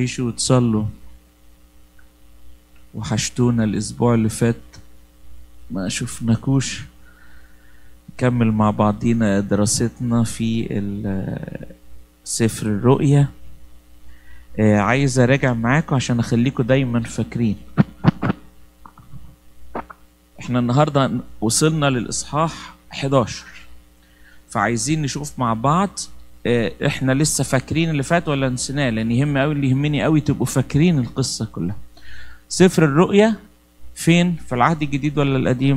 تعيشوا وتصلوا وحشتونا الاسبوع اللي فات ما شفناكوش نكمل مع بعضينا دراستنا في ال- سفر الرؤيا آه، عايز اراجع معاكم عشان اخليكم دايما فاكرين احنا النهارده وصلنا للاصحاح 11 فعايزين نشوف مع بعض آه، احنا لسه فاكرين اللي فات ولا نسيناه لان يهم قوي اللي يهمني قوي تبقوا فاكرين القصه كلها سفر الرؤيا فين في العهد الجديد ولا القديم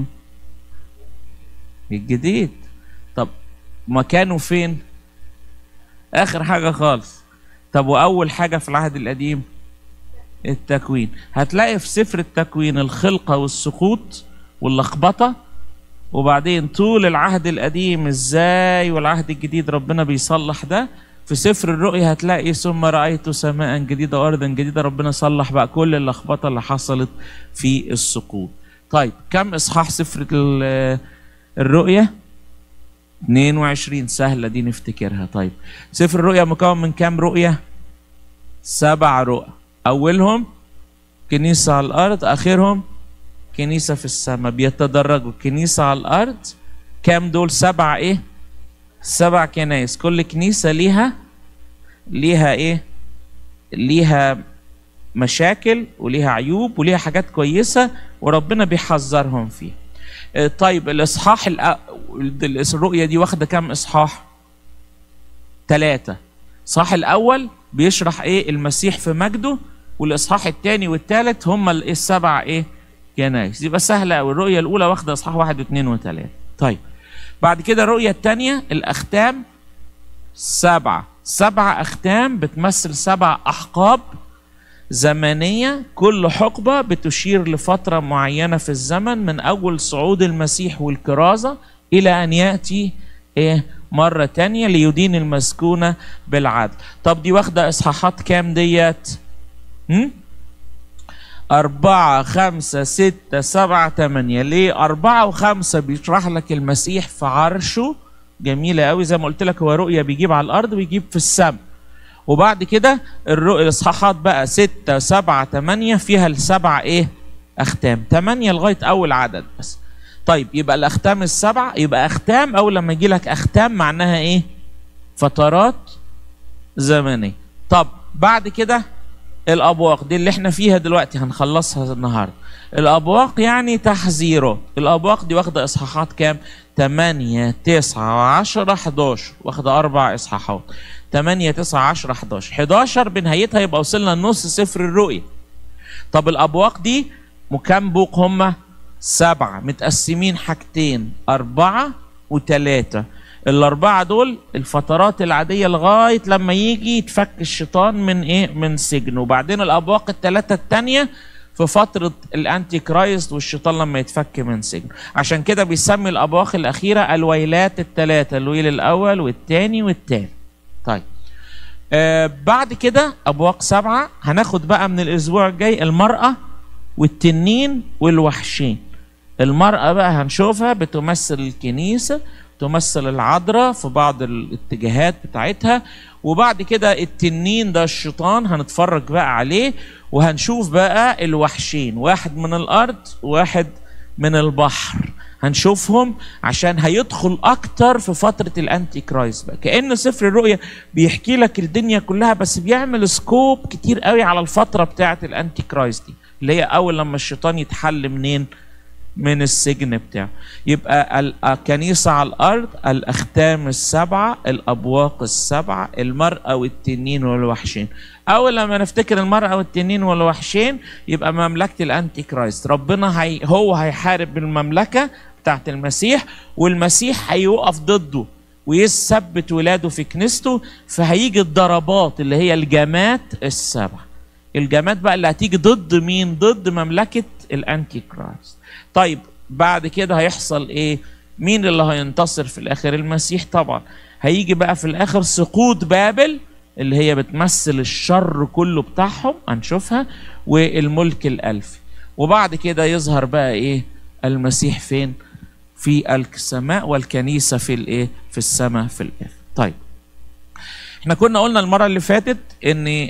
الجديد طب مكانه فين اخر حاجه خالص طب واول حاجه في العهد القديم التكوين هتلاقي في سفر التكوين الخلقه والسقوط واللخبطه وبعدين طول العهد القديم ازاي والعهد الجديد ربنا بيصلح ده في سفر الرؤيا هتلاقي ثم رأيت سماء جديدة وأرضا جديدة ربنا صلح بقى كل اللخبطة اللي حصلت في السقوط طيب كم إصحاح سفر ال- الرؤيا 22 سهلة دي نفتكرها طيب سفر الرؤيا مكون من كام رؤية سبع رؤى أولهم كنيسة على الأرض آخرهم كنيسة في السماء بيتدرجوا كنيسة على الأرض كام دول سبع إيه سبع كنايس كل كنيسة ليها ليها إيه ليها مشاكل وليها عيوب وليها حاجات كويسة وربنا بيحذرهم فيها آه، طيب الإصحاح الأ- الرؤية دي واخدة كام إصحاح ثلاثة الإصحاح الأول بيشرح إيه المسيح في مجده والإصحاح الثاني والثالث هم ال- السبع إيه كنايس يبقى سهلة أوي الرؤية الأولى واخدة إصحاح واحد واثنين وثلاثة طيب بعد كده الرؤية الثانية الأختام سبعة سبعة أختام بتمثل سبع أحقاب زمنية كل حقبة بتشير لفترة معينة في الزمن من أول صعود المسيح والكرازة إلى أن يأتي إيه مرة تانية ليدين المسكونة بالعدل طب دي واخدة إصحاحات كام ديت هم؟ أربعة خمسة ستة سبعة تمانية ليه أربعة وخمسة بيشرح لك المسيح في عرشه جميلة قوي زي ما قلت لك هو رؤية بيجيب على الأرض ويجيب في السماء وبعد كده الرؤية الإصحاحات بقى ستة سبعة تمانية فيها السبع إيه أختام تمانية لغاية أول عدد بس طيب يبقى الأختام السبعة يبقى أختام أول لما يجي لك أختام معناها إيه فترات زمنية طب بعد كده الابواق دي اللي احنا فيها دلوقتي هنخلصها النهارده الابواق يعني تحذيرات الابواق دي واخده اصحاحات كام 8 9 10 11 واخده اربع اصحاحات 8 9 10 11 11 بنهايتها يبقى وصلنا لنص سفر الرؤيا طب الابواق دي وكم بوق هم سبعه متقسمين حاجتين اربعه وثلاثه الاربعه دول الفترات العاديه لغايه لما يجي يتفك الشيطان من ايه من سجنه وبعدين الابواق الثلاثه الثانيه في فترة الأنتي كرايست والشيطان لما يتفك من سجنه عشان كده بيسمي الأبواق الأخيرة الويلات الثلاثة الويل الأول والثاني والثالث طيب آه بعد كده أبواق سبعة هناخد بقى من الأسبوع الجاي المرأة والتنين والوحشين المرأة بقى هنشوفها بتمثل الكنيسة تمثل العذراء في بعض الاتجاهات بتاعتها وبعد كده التنين ده الشيطان هنتفرج بقى عليه وهنشوف بقى الوحشين واحد من الارض وواحد من البحر هنشوفهم عشان هيدخل اكتر في فتره الانتي كرايست بقى كان سفر الرؤيا بيحكي لك الدنيا كلها بس بيعمل سكوب كتير قوي على الفتره بتاعه الانتي كرايست دي اللي هي اول لما الشيطان يتحل منين من السجن بتاعه يبقى الكنيسة على الأرض الأختام السبعة الأبواق السبعة المرأة والتنين والوحشين أول لما نفتكر المرأة والتنين والوحشين يبقى مملكة الأنتي كرايست ربنا هي هو هيحارب المملكة بتاعت المسيح والمسيح هيوقف ضده ويثبت ولاده في كنيسته فهيجي الضربات اللي هي الجامات السبعة الجامات بقى اللي هتيجي ضد مين ضد مملكة الأنتي كرايست طيب بعد كده هيحصل ايه مين اللي هينتصر في الاخر المسيح طبعا هيجي بقى في الاخر سقوط بابل اللي هي بتمثل الشر كله بتاعهم هنشوفها والملك الالفي وبعد كده يظهر بقى ايه المسيح فين في السماء والكنيسه في الايه في السماء في الاخر طيب احنا كنا قلنا المره اللي فاتت ان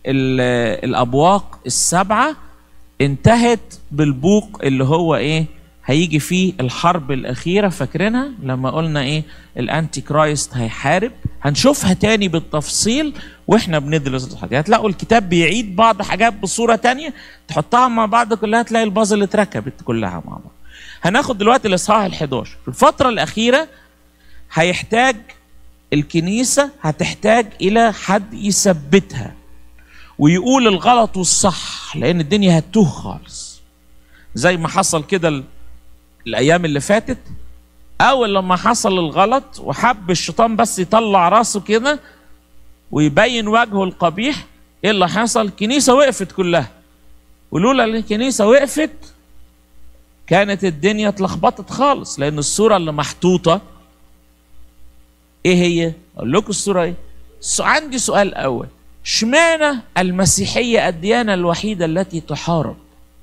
ال- الابواق السبعه انتهت بالبوق اللي هو ايه هيجي فيه الحرب الاخيره فاكرينها لما قلنا ايه الانتي كرايست هيحارب هنشوفها تاني بالتفصيل واحنا بندرس الحاجات هتلاقوا الكتاب بيعيد بعض حاجات بصوره تانية تحطها مع بعض كلها تلاقي البازل اتركبت كلها مع بعض هناخد دلوقتي الاصحاح ال11 في الفتره الاخيره هيحتاج الكنيسه هتحتاج الى حد يثبتها ويقول الغلط والصح لان الدنيا هتوه خالص زي ما حصل كده ال- الايام اللي فاتت اول لما حصل الغلط وحب الشيطان بس يطلع راسه كده ويبين وجهه القبيح ايه اللي حصل الكنيسه وقفت كلها ولولا إن الكنيسه وقفت كانت الدنيا اتلخبطت خالص لان الصوره اللي محطوطه ايه هي اقول لكم الصوره ايه س- عندي سؤال اول اشمعنى المسيحيه الديانه الوحيده التي تحارب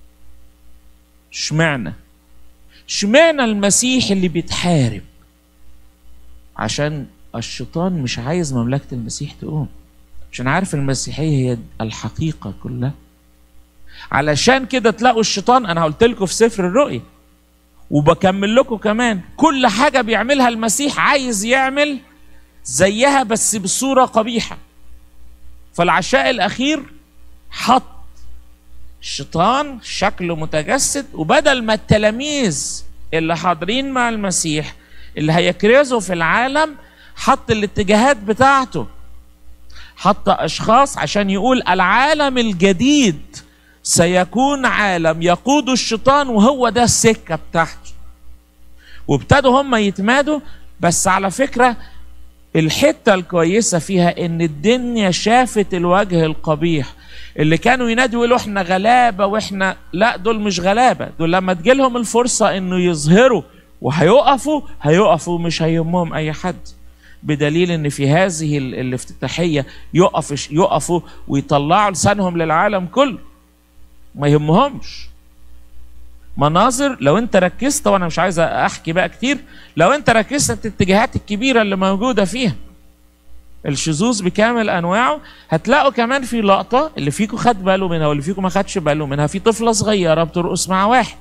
اشمعنى اشمعنى المسيح اللي بيتحارب عشان الشيطان مش عايز مملكه المسيح تقوم عشان عارف المسيحيه هي الحقيقه كلها علشان كده تلاقوا الشيطان انا قلت لكم في سفر الرؤيا وبكمل لكم كمان كل حاجه بيعملها المسيح عايز يعمل زيها بس بصوره قبيحه فالعشاء الاخير حط الشيطان شكله متجسد وبدل ما التلاميذ اللي حاضرين مع المسيح اللي هيكرزوا في العالم حط الاتجاهات بتاعته حط اشخاص عشان يقول العالم الجديد سيكون عالم يقود الشيطان وهو ده السكه بتاعته وابتدوا هم يتمادوا بس على فكره الحته الكويسه فيها ان الدنيا شافت الوجه القبيح اللي كانوا ينادوا يقولوا احنا غلابه واحنا لا دول مش غلابه دول لما تجيلهم الفرصه انه يظهروا وهيقفوا هيقفوا مش هيهمهم اي حد بدليل ان في هذه ال- الافتتاحيه يقف يقفوا ويطلعوا لسانهم للعالم كله ما يهمهمش مناظر لو انت ركزت وانا مش عايز احكي بقى كتير لو انت ركزت في الاتجاهات الكبيره اللي موجوده فيها الشذوذ بكامل انواعه هتلاقوا كمان في لقطه اللي فيكم خد باله منها واللي فيكم ما خدش باله منها في طفله صغيره بترقص مع واحد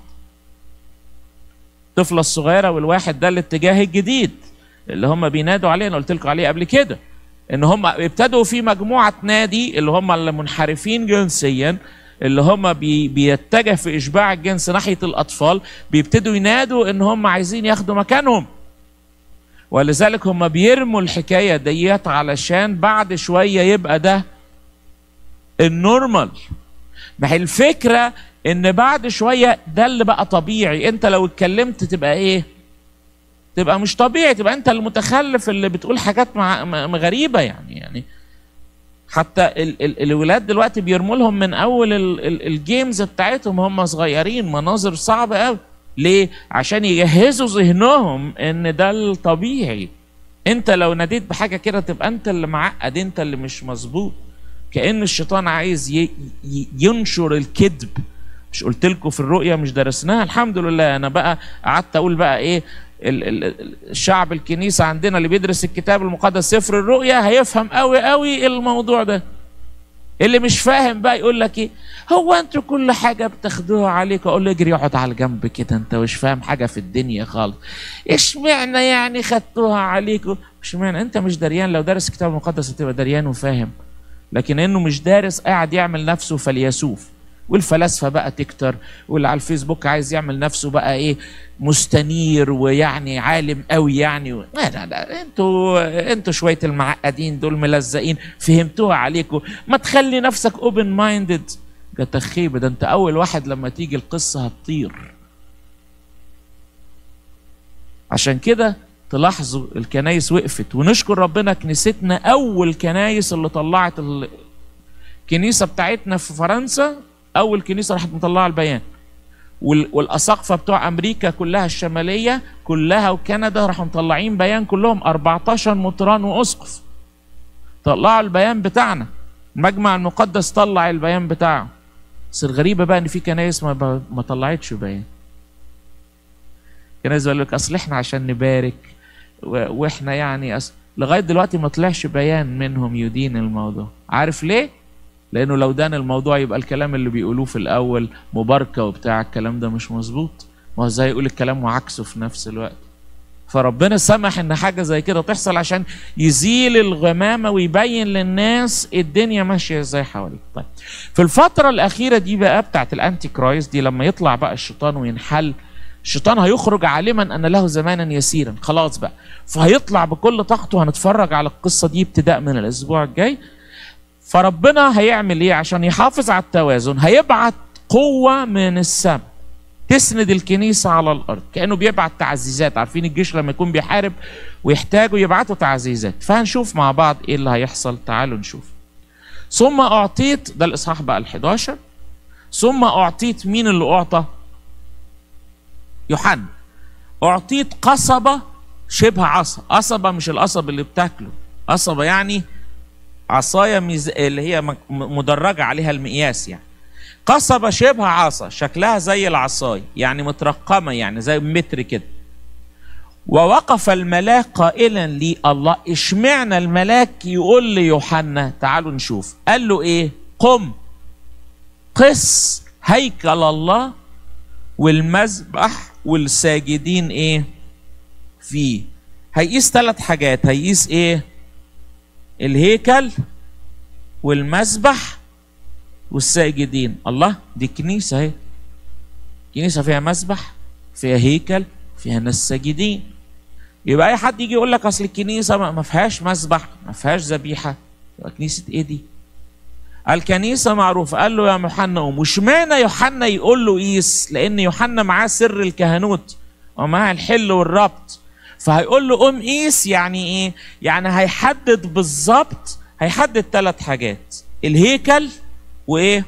الطفله الصغيره والواحد ده الاتجاه الجديد اللي هم بينادوا عليه انا قلت لكم عليه قبل كده ان هم ابتدوا في مجموعه نادي اللي هم المنحرفين جنسيا اللي هم بي بيتجه في اشباع الجنس ناحيه الاطفال بيبتدوا ينادوا ان هم عايزين ياخدوا مكانهم ولذلك هم بيرموا الحكايه ديت علشان بعد شويه يبقى ده النورمال ما هي الفكره ان بعد شويه ده اللي بقى طبيعي انت لو اتكلمت تبقى ايه تبقى مش طبيعي تبقى انت المتخلف اللي بتقول حاجات مع م- غريبه يعني يعني حتى ال ال الولاد دلوقتي بيرموا لهم من اول ال ال الجيمز بتاعتهم هم صغيرين مناظر صعبه قوي ليه عشان يجهزوا ذهنهم ان ده الطبيعي انت لو ناديت بحاجه كده تبقى انت اللي معقد انت اللي مش مظبوط كأن الشيطان عايز ي ي ينشر الكذب مش قلت لكم في الرؤيا مش درسناها الحمد لله انا بقى قعدت اقول بقى ايه ال- ال- الشعب الكنيسه عندنا اللي بيدرس الكتاب المقدس سفر الرؤيا هيفهم قوي قوي الموضوع ده اللي مش فاهم بقى يقول لك ايه هو انتوا كل حاجه بتاخدوها عليك اقول له اجري اقعد على الجنب كده انت مش فاهم حاجه في الدنيا خالص اشمعنى يعني خدتوها عليكم اشمعنى انت مش دريان لو دارس الكتاب المقدس هتبقى دريان وفاهم لكن انه مش دارس قاعد يعمل نفسه فيلسوف والفلاسفه بقى تكتر واللي على الفيسبوك عايز يعمل نفسه بقى ايه مستنير ويعني عالم قوي يعني و... لا لا لا انتوا انتوا شويه المعقدين دول ملزقين فهمتوها عليكم ما تخلي نفسك اوبن مايندد ده تخيب ده انت اول واحد لما تيجي القصه هتطير عشان كده تلاحظوا الكنايس وقفت ونشكر ربنا كنيستنا اول كنايس اللي طلعت ال- الكنيسه بتاعتنا في فرنسا اول كنيسه راحت مطلعه البيان وال- والاساقفه بتوع امريكا كلها الشماليه كلها وكندا راحوا مطلعين بيان كلهم 14 مطران واسقف طلعوا البيان بتاعنا المجمع المقدس طلع البيان بتاعه بس الغريبه بقى ان في كنايس ما, ب- ما طلعتش بيان كنايس يقول لك اصل احنا عشان نبارك و- واحنا يعني أص... لغايه دلوقتي ما طلعش بيان منهم يدين الموضوع عارف ليه لانه لو دان الموضوع يبقى الكلام اللي بيقولوه في الاول مباركه وبتاع الكلام ده مش مظبوط ما هو ازاي يقول الكلام وعكسه في نفس الوقت فربنا سمح ان حاجه زي كده تحصل عشان يزيل الغمامه ويبين للناس الدنيا ماشيه ازاي حواليه طيب في الفتره الاخيره دي بقى بتاعت الانتي كرايست دي لما يطلع بقى الشيطان وينحل الشيطان هيخرج عالما ان له زمانا يسيرا خلاص بقى فهيطلع بكل طاقته هنتفرج على القصه دي ابتداء من الاسبوع الجاي فربنا هيعمل ايه عشان يحافظ على التوازن هيبعت قوه من السماء تسند الكنيسة على الأرض كأنه بيبعت تعزيزات عارفين الجيش لما يكون بيحارب ويحتاجوا يبعتوا تعزيزات فهنشوف مع بعض إيه اللي هيحصل تعالوا نشوف ثم أعطيت ده الإصحاح بقى ال11 ثم أعطيت مين اللي أعطى يوحنا أعطيت قصبة شبه عصا قصبة مش القصب اللي بتاكله قصبة يعني عصاية ميز... اللي هي مدرجة عليها المقياس يعني قصبة شبه عصا شكلها زي العصاية يعني مترقمة يعني زي متر كده ووقف الملاك قائلا لي الله اشمعنى الملاك يقول ليوحنا تعالوا نشوف قال له ايه قم قس هيكل الله والمذبح والساجدين ايه فيه هيقيس ثلاث حاجات هيقيس ايه الهيكل والمذبح والساجدين الله دي كنيسة اهي كنيسة فيها مسبح فيها هيكل فيها ناس ساجدين يبقى اي حد يجي يقول لك اصل الكنيسة ما فيهاش مسبح ما فيهاش ذبيحة يبقى كنيسة ايه دي الكنيسة معروف قال له يا يوحنا قوم واشمعنى يوحنا يقول له قيس لان يوحنا معاه سر الكهنوت ومعاه الحل والربط فهيقول له قوم قيس يعني ايه يعني هيحدد بالظبط هيحدد ثلاث حاجات الهيكل وايه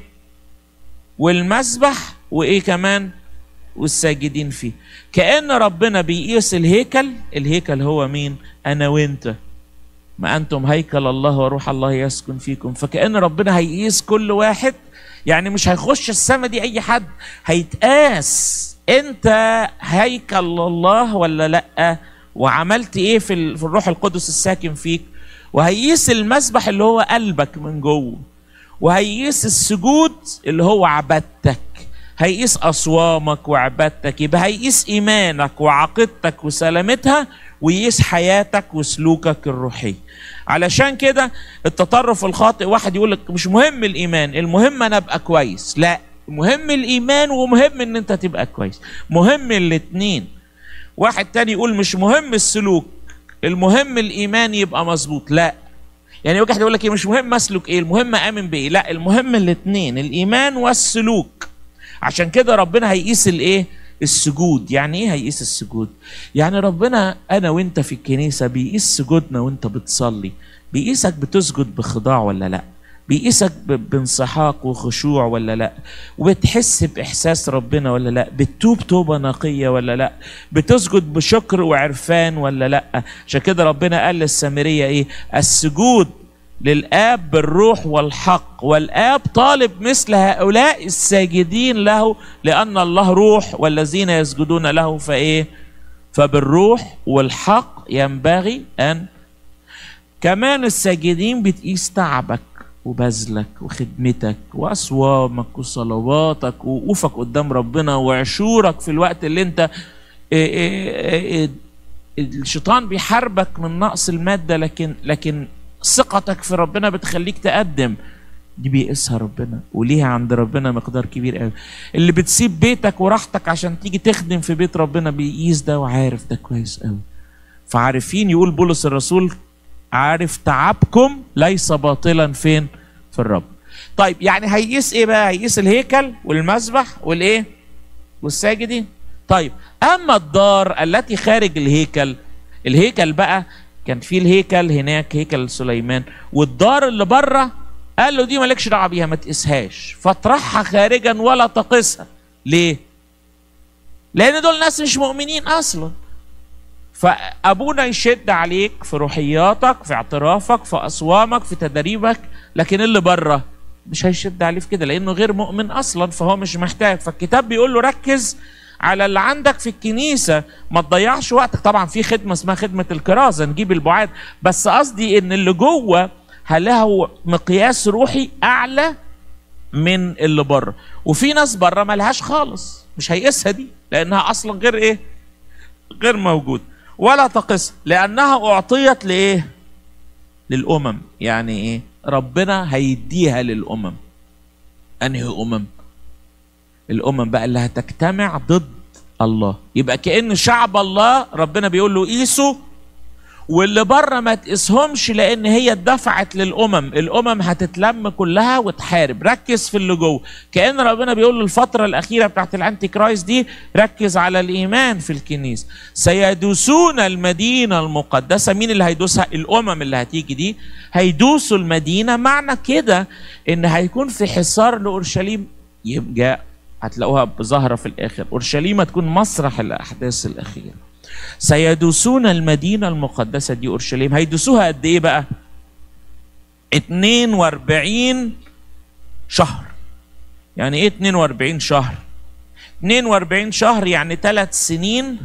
والمسبح وايه كمان والساجدين فيه كأن ربنا بيقيس الهيكل الهيكل هو مين انا وانت ما انتم هيكل الله وروح الله يسكن فيكم فكأن ربنا هيقيس كل واحد يعني مش هيخش السما دي اي حد هيتقاس انت هيكل الله ولا لا وعملت ايه في, في الروح القدس الساكن فيك وهيقيس المسبح اللي هو قلبك من جوه وهيقيس السجود اللي هو عبادتك هيقيس أصوامك وعبادتك يبقى هيقيس إيمانك وعقيدتك وسلامتها ويقيس حياتك وسلوكك الروحي علشان كده التطرف الخاطئ واحد يقول لك مش مهم الإيمان المهم أنا أبقى كويس لا مهم الإيمان ومهم إن أنت تبقى كويس مهم الاتنين واحد تاني يقول مش مهم السلوك المهم الإيمان يبقى مظبوط لا يعني واحد يقول لك ايه مش مهم اسلك ايه المهم امن بايه لا المهم الاثنين الايمان والسلوك عشان كده ربنا هيقيس الايه السجود يعني ايه هيقيس السجود يعني ربنا انا وانت في الكنيسه بيقيس سجودنا وانت بتصلي بيقيسك بتسجد بخضاع ولا لا بيقيسك بانسحاق وخشوع ولا لا وبتحس باحساس ربنا ولا لا بتتوب توبه نقيه ولا لا بتسجد بشكر وعرفان ولا لا عشان كده ربنا قال للسامريه ايه السجود للاب بالروح والحق والاب طالب مثل هؤلاء الساجدين له لان الله روح والذين يسجدون له فايه فبالروح والحق ينبغي ان كمان الساجدين بتقيس تعبك وبذلك وخدمتك واصوامك وصلواتك ووقوفك قدام ربنا وعشورك في الوقت اللي انت الشيطان بيحاربك من نقص الماده لكن لكن ثقتك في ربنا بتخليك تقدم دي بيقيسها ربنا وليها عند ربنا مقدار كبير قوي اللي بتسيب بيتك وراحتك عشان تيجي تخدم في بيت ربنا بيقيس ده وعارف ده كويس قوي فعارفين يقول بولس الرسول عارف تعبكم ليس باطلا فين في الرب طيب يعني هيقيس ايه بقى هيقيس الهيكل والمسبح والايه والساجدين طيب اما الدار التي خارج الهيكل الهيكل بقى كان في الهيكل هناك هيكل سليمان والدار اللي بره قال له دي مالكش دعوه بيها ما تقيسهاش فاطرحها خارجا ولا تقيسها ليه لان دول ناس مش مؤمنين اصلا فابونا يشد عليك في روحياتك في اعترافك في اصوامك في تدريبك لكن اللي بره مش هيشد عليه في كده لانه غير مؤمن اصلا فهو مش محتاج فالكتاب بيقول له ركز على اللي عندك في الكنيسة ما تضيعش وقتك طبعا في خدمة اسمها خدمة الكرازة نجيب البعاد بس قصدي ان اللي جوه له مقياس روحي اعلى من اللي بره وفي ناس بره ملهاش خالص مش هيقيسها دي لانها اصلا غير ايه غير موجود ولا تقص لانها اعطيت لايه للامم يعني ايه ربنا هيديها للامم انهي امم الامم بقى اللي هتجتمع ضد الله يبقى كان شعب الله ربنا بيقول له قيسوا واللي بره ما تقيسهمش لان هي اتدفعت للامم الامم هتتلم كلها وتحارب ركز في اللي جوه كان ربنا بيقول له الفتره الاخيره بتاعت الانتي كرايست دي ركز على الايمان في الكنيسه سيدوسون المدينه المقدسه مين اللي هيدوسها الامم اللي هتيجي دي هيدوسوا المدينه معنى كده ان هيكون في حصار لاورشليم يبقى هتلاقوها ظاهره في الاخر اورشليم هتكون مسرح الاحداث الاخيره سيدوسون المدينة المقدسة دي أورشليم هيدوسوها قد إيه بقى 42 شهر يعني إيه 42 شهر 42 شهر يعني ثلاث سنين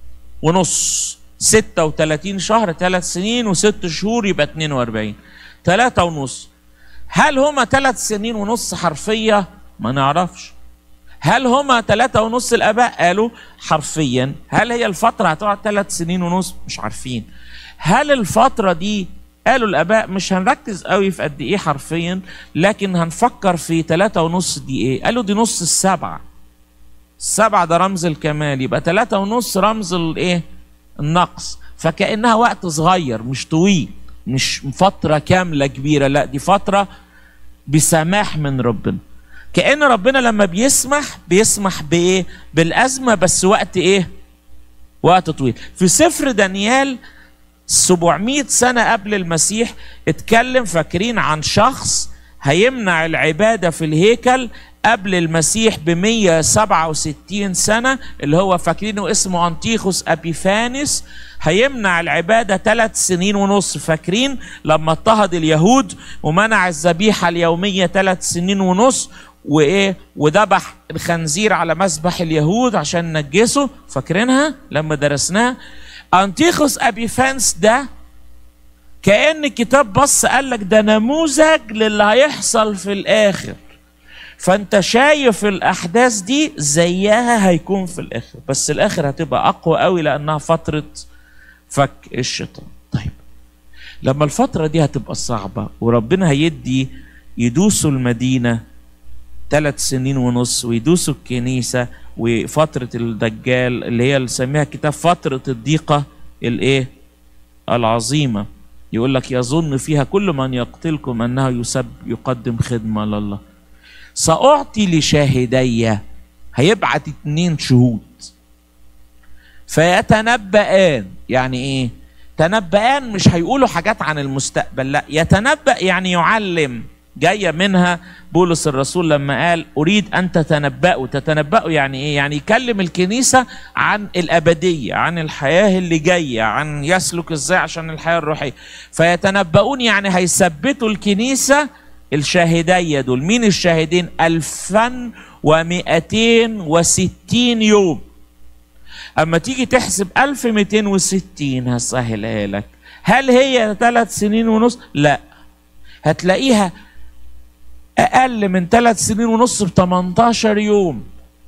ونص 36 شهر ثلاث سنين وست شهور يبقى 42 ثلاثة ونص هل هما ثلاث سنين ونص حرفية ما نعرفش هل هما ثلاثة ونص الآباء قالوا حرفيا هل هي الفترة هتقعد ثلاث سنين ونص مش عارفين هل الفترة دي قالوا الآباء مش هنركز قوي في قد إيه حرفيا لكن هنفكر في ثلاثة ونص دي إيه قالوا دي نص السبعة السبعة ده رمز الكمال يبقى ثلاثة ونص رمز الإيه النقص فكأنها وقت صغير مش طويل مش فترة كاملة كبيرة لا دي فترة بسماح من ربنا كأن ربنا لما بيسمح بيسمح بإيه؟ بالأزمة بس وقت إيه؟ وقت طويل. في سفر دانيال 700 سنة قبل المسيح اتكلم فاكرين عن شخص هيمنع العبادة في الهيكل قبل المسيح ب 167 سنة اللي هو فاكرينه اسمه أنتيخوس أبيفانس هيمنع العبادة ثلاث سنين ونص فاكرين لما اضطهد اليهود ومنع الذبيحة اليومية ثلاث سنين ونص وايه وذبح الخنزير على مسبح اليهود عشان نجسه فاكرينها لما درسناها انتيخوس ابيفانس ده كان الكتاب بص قال لك ده نموذج للي هيحصل في الاخر فانت شايف الاحداث دي زيها هيكون في الاخر بس الاخر هتبقى اقوى قوي لانها فتره فك الشيطان طيب لما الفتره دي هتبقى صعبه وربنا هيدي يدوسوا المدينه ثلاث سنين ونص ويدوسوا الكنيسة وفترة الدجال اللي هي اللي سميها الكتاب فترة الضيقة الايه العظيمة يقول لك يظن فيها كل من يقتلكم انه يسب يقدم خدمة لله سأعطي لشاهدي هيبعت اتنين شهود فيتنبأان يعني ايه تنبأان مش هيقولوا حاجات عن المستقبل لا يتنبأ يعني يعلم جايه منها بولس الرسول لما قال اريد ان تتنبأوا تتنبأوا يعني ايه يعني يكلم الكنيسه عن الابديه عن الحياه اللي جايه عن يسلك ازاي عشان الحياه الروحيه فيتنبؤون يعني هيثبتوا الكنيسه الشاهدية دول مين الشاهدين ألفا ومئتين وستين يوم أما تيجي تحسب ألف مئتين وستين هسهلها لك هل هي ثلاث سنين ونص لا هتلاقيها اقل من ثلاث سنين ونص ب 18 يوم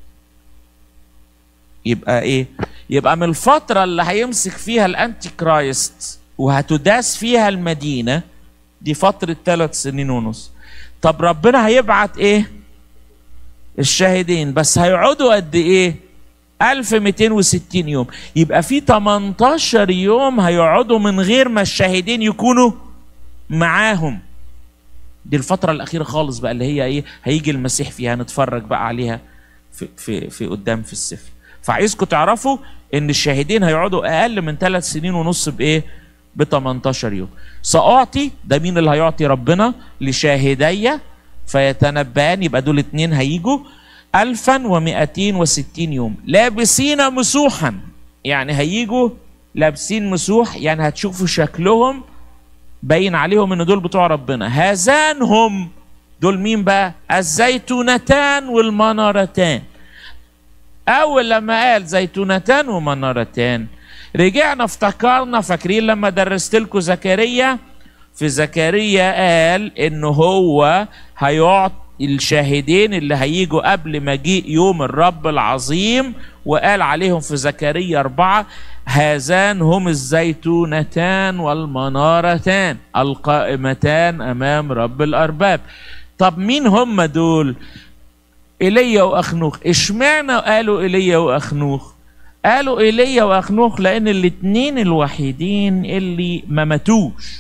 يبقى ايه يبقى من الفترة اللي هيمسك فيها الانتي كرايست وهتداس فيها المدينة دي فترة ثلاث سنين ونص طب ربنا هيبعت ايه الشاهدين بس هيقعدوا قد ايه 1260 يوم يبقى في 18 يوم هيقعدوا من غير ما الشاهدين يكونوا معاهم دي الفترة الأخيرة خالص بقى اللي هي إيه هيجي المسيح فيها نتفرج بقى عليها في في في قدام في السفر فعايزكم تعرفوا إن الشاهدين هيقعدوا أقل من ثلاث سنين ونص بإيه؟ ب 18 يوم سأعطي ده مين اللي هيعطي ربنا لشاهدي فيتنبأان يبقى دول اتنين هيجوا 1260 يوم لابسين مسوحا يعني هيجوا لابسين مسوح يعني هتشوفوا شكلهم باين عليهم ان دول بتوع ربنا هذان هم دول مين بقى الزيتونتان والمنارتان اول لما قال زيتونتان ومنارتان رجعنا افتكرنا فاكرين لما درست لكم زكريا في زكريا قال ان هو هيعطي الشاهدين اللي هيجوا قبل مجيء يوم الرب العظيم وقال عليهم في زكريا أربعة هذان هم الزيتونتان والمنارتان القائمتان أمام رب الأرباب طب مين هم دول ايليا واخنوخ اشمعنى قالوا ايليا واخنوخ قالوا ايليا واخنوخ لان الاتنين الوحيدين اللي ما ماتوش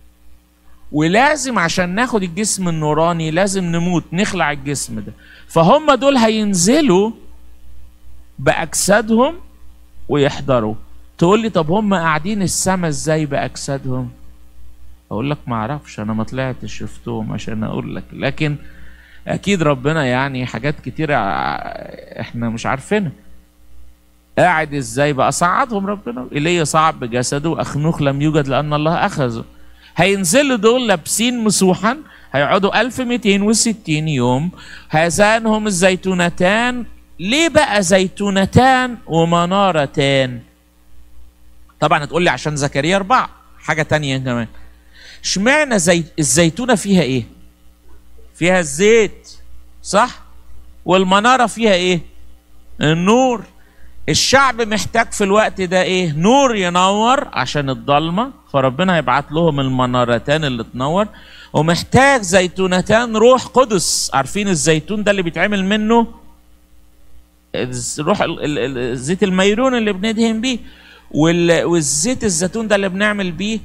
ولازم عشان ناخد الجسم النوراني لازم نموت نخلع الجسم ده فهم دول هينزلوا باجسادهم ويحضروا تقول لي طب هم قاعدين السما ازاي باجسادهم اقول لك ما اعرفش انا ما طلعتش شفتهم عشان اقول لك لكن اكيد ربنا يعني حاجات كتيرة احنا مش عارفينها قاعد ازاي بقى صعدهم ربنا ايليا صعد بجسده واخنوخ لم يوجد لان الله اخذه هينزلوا دول لابسين مسوحا هيقعدوا 1260 يوم هذان هم الزيتونتان ليه بقى زيتونتان ومنارتان طبعا هتقول لي عشان زكريا أربعة حاجة تانية كمان اشمعنى زي الزيتونة فيها ايه فيها الزيت صح والمنارة فيها ايه النور الشعب محتاج في الوقت ده ايه نور ينور عشان الضلمة فربنا هيبعت لهم المنارتان اللي تنور ومحتاج زيتونتان روح قدس عارفين الزيتون ده اللي بيتعمل منه روح زيت الميرون اللي بندهن بيه والزيت الزيتون ده اللي بنعمل بيه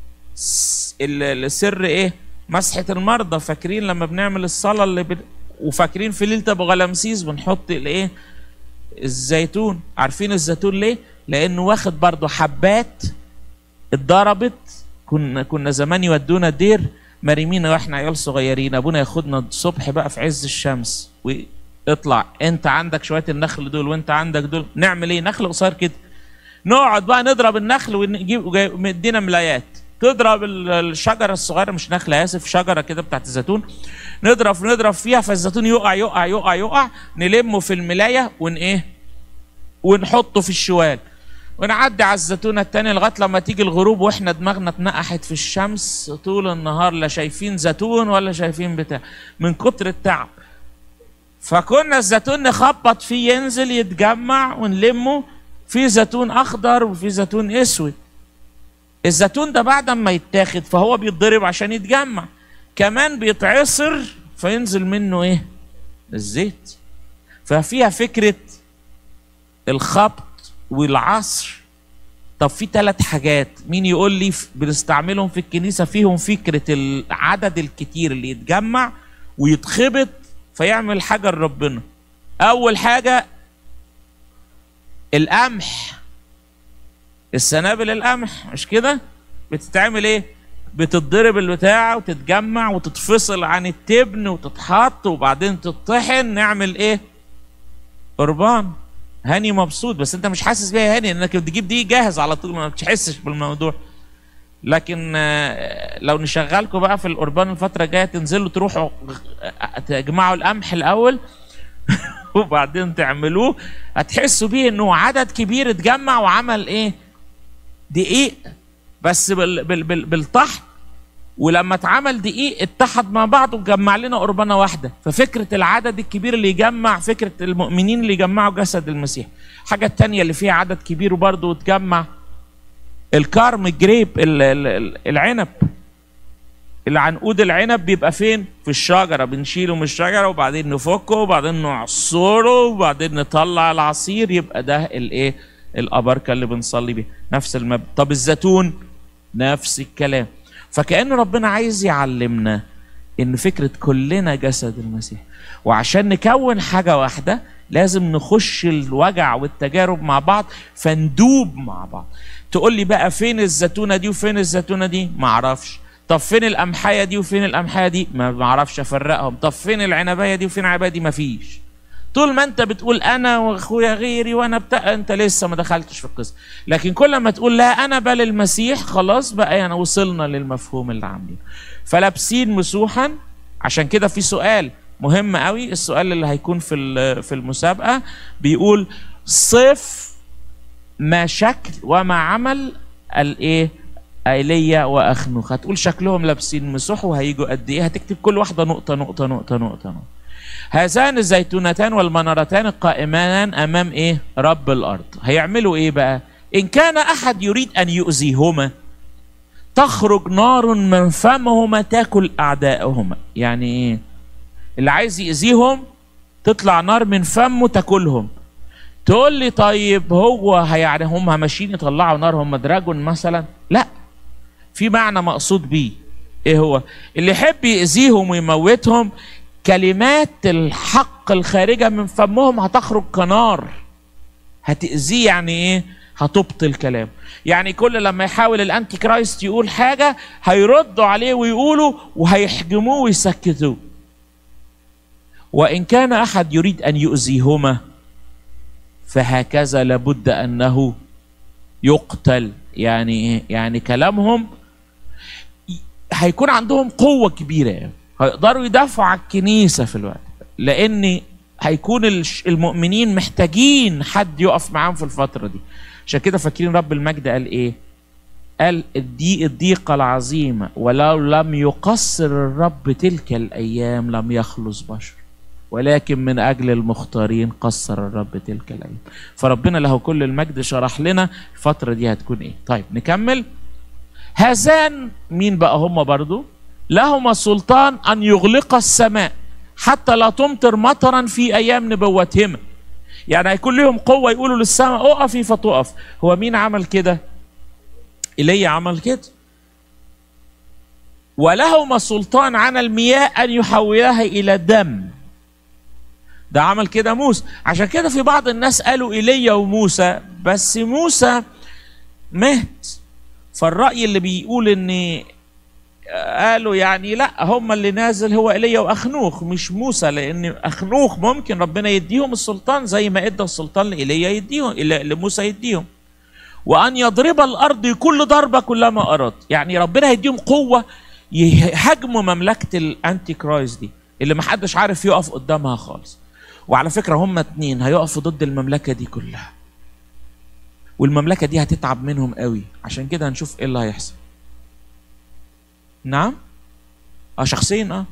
السر ايه مسحة المرضى فاكرين لما بنعمل الصلاة اللي ب... وفاكرين في ليلة ابو غلامسيس بنحط الايه الزيتون عارفين الزيتون ليه لانه واخد برضه حبات اتضربت كنا كنا زمان يودونا دير مريمين واحنا عيال صغيرين ابونا ياخدنا الصبح بقى في عز الشمس واطلع انت عندك شويه النخل دول وانت عندك دول نعمل ايه نخل قصير كده نقعد بقى نضرب النخل ونجيب مدينا ملايات تضرب الشجره الصغيره مش نخله اسف شجره كده بتاعت الزيتون نضرب نضرب فيها فالزيتون يقع يقع يقع يقع نلمه في الملايه ون ايه ونحطه في الشوال ونعدي على الزيتونه التانية لغايه لما تيجي الغروب واحنا دماغنا اتنقحت في الشمس طول النهار لا شايفين زيتون ولا شايفين بتاع من كتر التعب فكنا الزيتون نخبط فيه ينزل يتجمع ونلمه في زيتون اخضر وفي زيتون اسود الزيتون ده بعد ما يتاخد فهو بيتضرب عشان يتجمع كمان بيتعصر فينزل منه ايه الزيت ففيها فكرة الخبط والعصر طب في ثلاث حاجات مين يقول لي بنستعملهم في الكنيسة فيهم فكرة العدد الكتير اللي يتجمع ويتخبط فيعمل حاجة لربنا أول حاجة القمح السنابل القمح مش كده بتتعمل ايه بتتضرب البتاع وتتجمع وتتفصل عن التبن وتتحط وبعدين تطحن نعمل ايه قربان هاني مبسوط بس انت مش حاسس بيها يا هاني انك بتجيب دي جاهز على طول ما بتحسش بالموضوع لكن لو نشغلكم بقى في القربان الفترة الجاية تنزلوا تروحوا تجمعوا القمح الأول وبعدين تعملوه هتحسوا بيه انه عدد كبير اتجمع وعمل ايه دقيق بس بال بال بال بالطحن ولما اتعمل دقيق اتحد مع بعض وجمع لنا قربانه واحده ففكره العدد الكبير اللي يجمع فكره المؤمنين اللي يجمعوا جسد المسيح الحاجه الثانيه اللي فيها عدد كبير وبرضه وتجمع الكارم الجريب العنب العنقود العنب بيبقى فين في الشجره بنشيله من الشجره وبعدين نفكه وبعدين نعصره وبعدين نطلع العصير يبقى ده الايه الابركه اللي بنصلي بيها نفس المبدا طب الزيتون نفس الكلام فكأن ربنا عايز يعلمنا ان فكره كلنا جسد المسيح وعشان نكون حاجه واحده لازم نخش الوجع والتجارب مع بعض فندوب مع بعض تقول لي بقى فين الزيتونه دي وفين الزيتونه دي ما اعرفش طب فين القمحيه دي وفين القمحيه دي ما اعرفش افرقهم طب فين العنبايه دي وفين العنبايه دي ما فيش طول ما انت بتقول انا واخويا غيري وانا بتاع انت لسه ما دخلتش في القصه لكن كل ما تقول لا انا بل المسيح خلاص بقى يعني وصلنا للمفهوم اللي عاملينه فلابسين مسوحا عشان كده في سؤال مهم قوي السؤال اللي هيكون في في المسابقه بيقول صف ما شكل وما عمل الايه ايليا واخنوخ هتقول شكلهم لابسين مسوح وهيجوا قد ايه هتكتب كل واحده نقطه نقطه نقطه نقطه, نقطة. هذان الزيتونتان والمنارتان القائمان امام ايه رب الارض هيعملوا ايه بقى ان كان احد يريد ان يؤذيهما تخرج نار من فمهما تاكل اعدائهما يعني ايه اللي عايز يأذيهم تطلع نار من فمه تاكلهم تقول لي طيب هو يعني هم ماشيين يطلعوا نار هم دراجون مثلا لا في معنى مقصود بيه ايه هو اللي يحب يأذيهم ويموتهم كلمات الحق الخارجة من فمهم هتخرج كنار هتأذيه يعني ايه هتبطل كلام يعني كل لما يحاول الانتي كرايست يقول حاجة هيردوا عليه ويقولوا وهيحجموه ويسكتوه وإن كان أحد يريد أن يؤذيهما فهكذا لابد أنه يقتل يعني يعني كلامهم هيكون عندهم قوة كبيرة هيقدروا يدافعوا عن الكنيسة في الوقت لأن هيكون المؤمنين محتاجين حد يقف معاهم في الفترة دي عشان كده فاكرين رب المجد قال إيه؟ قال الدي الضيقة العظيمة ولو لم يقصر الرب تلك الأيام لم يخلص بشر ولكن من أجل المختارين قصر الرب تلك الأيام فربنا له كل المجد شرح لنا الفترة دي هتكون إيه طيب نكمل هذان مين بقى هم برضو لهما سلطان أن يغلق السماء حتى لا تمطر مطرا في أيام نبوتهما يعني هيكون لهم قوة يقولوا للسماء اقفي فتقف هو مين عمل كده إيليا عمل كده ولهما سلطان على المياه أن يحولها إلى دم ده عمل كده موسى عشان كده في بعض الناس قالوا ايليا وموسى بس موسى مات فالرأي اللي بيقول ان قالوا يعني لا هم اللي نازل هو ايليا واخنوخ مش موسى لان اخنوخ ممكن ربنا يديهم السلطان زي ما ادى السلطان لايليا يديهم لموسى يديهم وان يضرب الارض كل ضربه كلما اراد يعني ربنا هيديهم قوه يهاجموا مملكه الانتي كرايست دي اللي محدش عارف يقف قدامها خالص وعلى فكرة هم اتنين هيقفوا ضد المملكة دي كلها والمملكة دي هتتعب منهم قوي عشان كده هنشوف ايه اللي هيحصل نعم اه شخصين اه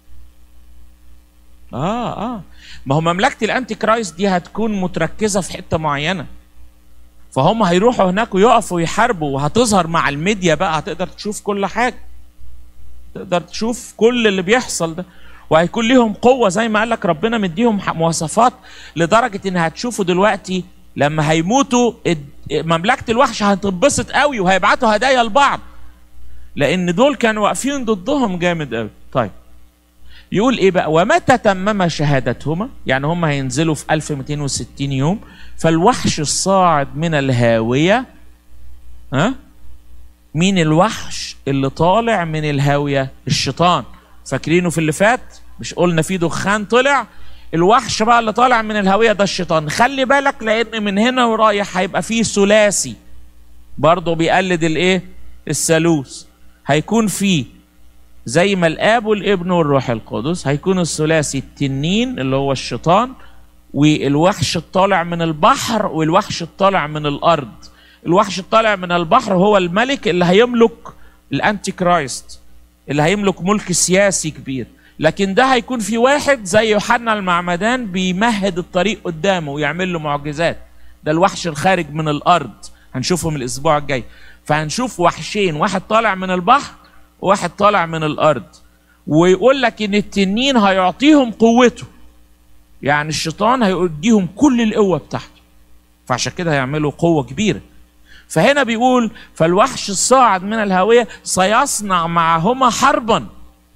اه اه ما هو مملكة الانتي كرايست دي هتكون متركزة في حتة معينة فهم هيروحوا هناك ويقفوا ويحاربوا وهتظهر مع الميديا بقى هتقدر تشوف كل حاجة تقدر تشوف كل اللي بيحصل ده وهيكون ليهم قوه زي ما قال لك ربنا مديهم مواصفات لدرجه ان هتشوفوا دلوقتي لما هيموتوا مملكه الوحش هتنبسط قوي وهيبعتوا هدايا لبعض لان دول كانوا واقفين ضدهم جامد قوي طيب يقول ايه بقى ومتى تمم شهادتهما يعني هم هينزلوا في 1260 يوم فالوحش الصاعد من الهاويه ها مين الوحش اللي طالع من الهاويه الشيطان فاكرينه في اللي فات مش قلنا في دخان طلع الوحش بقى اللي طالع من الهوية ده الشيطان خلي بالك لان من هنا ورايح هيبقى فيه ثلاثي برضه بيقلد الايه الثالوث هيكون فيه زي ما الاب والابن والروح القدس هيكون الثلاثي التنين اللي هو الشيطان والوحش الطالع من البحر والوحش الطالع من الارض الوحش الطالع من البحر هو الملك اللي هيملك الانتي كرايست اللي هيملك ملك سياسي كبير لكن ده هيكون في واحد زي يوحنا المعمدان بيمهد الطريق قدامه ويعمل له معجزات ده الوحش الخارج من الارض هنشوفهم الاسبوع الجاي فهنشوف وحشين واحد طالع من البحر وواحد طالع من الارض ويقول لك ان التنين هيعطيهم قوته يعني الشيطان هيديهم كل القوه بتاعته فعشان كده هيعملوا قوه كبيره فهنا بيقول فالوحش الصاعد من الهاوية سيصنع معهما حربا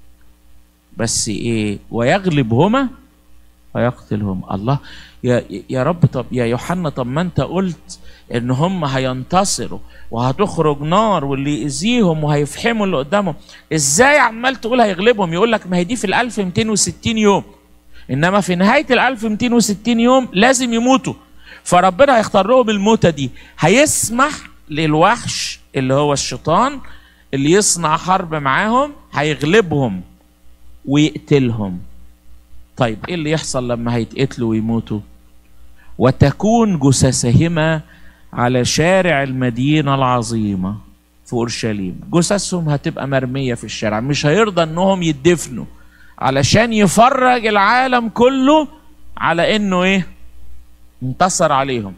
بس ايه ويغلبهما ويقتلهما الله يا يا رب طب يا يوحنا طب ما انت قلت ان هم هينتصروا وهتخرج نار واللي يأذيهم وهيفحموا اللي قدامهم ازاي عمال تقول هيغلبهم يقول لك ما هي دي في ال 1260 يوم انما في نهايه ال 1260 يوم لازم يموتوا فربنا هيختار لهم الموتة دي هيسمح للوحش اللي هو الشيطان اللي يصنع حرب معاهم هيغلبهم ويقتلهم طيب ايه اللي يحصل لما هيتقتلوا ويموتوا وتكون جثثهما على شارع المدينة العظيمة في اورشليم جثثهم هتبقى مرميه في الشارع مش هيرضى انهم يدفنوا علشان يفرج العالم كله على انه ايه انتصر عليهم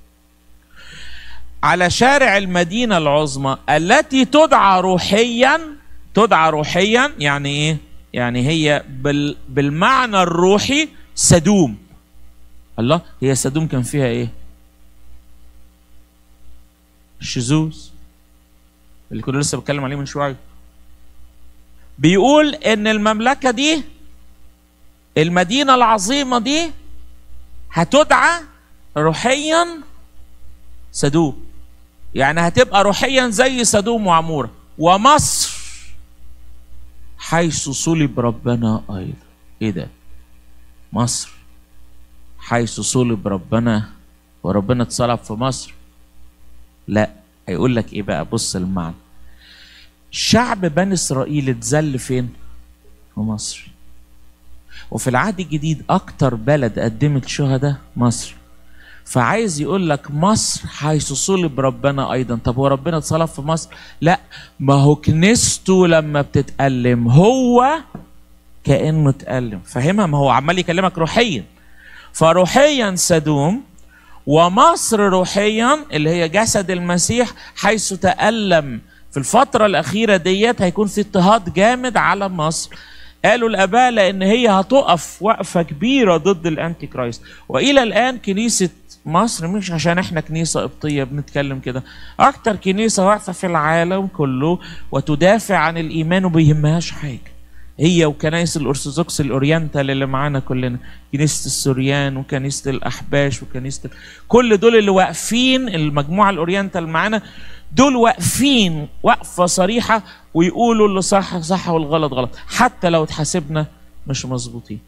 على شارع المدينه العظمى التي تدعى روحيا تدعى روحيا يعني ايه يعني هي بال بالمعنى الروحي سدوم الله هي سدوم كان فيها ايه الشذوذ اللي كنا لسه بتكلم عليه من شويه بيقول ان المملكه دي المدينه العظيمه دي هتدعى روحيا سدوم يعني هتبقى روحيا زي سدوم وعموره ومصر حيث صلب ربنا ايضا ايه ده مصر حيث صلب ربنا وربنا اتصلب في مصر لا هيقول لك ايه بقى بص المعنى شعب بني اسرائيل اتذل فين في مصر وفي العهد الجديد اكتر بلد قدمت شهداء مصر فعايز يقول لك مصر حيث صلب ربنا ايضا طب هو ربنا اتصلب في مصر لا ما هو كنيسته لما بتتألم هو كانه اتألم فاهمها ما هو عمال يكلمك روحيا فروحيا سدوم ومصر روحيا اللي هي جسد المسيح حيث تألم في الفترة الأخيرة ديت هيكون في اضطهاد جامد على مصر قالوا الآباء لأن هي هتقف وقفة كبيرة ضد الأنتي كرايست وإلى الآن كنيسة مصر مش عشان احنا كنيسة قبطية بنتكلم كده أكتر كنيسة واقفة في العالم كله وتدافع عن الإيمان وبيهمهاش حاجة هي وكنائس الارثوذكس الاورينتال اللي معانا كلنا كنيسه السوريان وكنيسه الاحباش وكنيسه ال... كل دول اللي واقفين المجموعه الاورينتال معانا دول واقفين وقفه صريحه ويقولوا اللي صح صح والغلط غلط حتى لو اتحاسبنا مش مظبوطين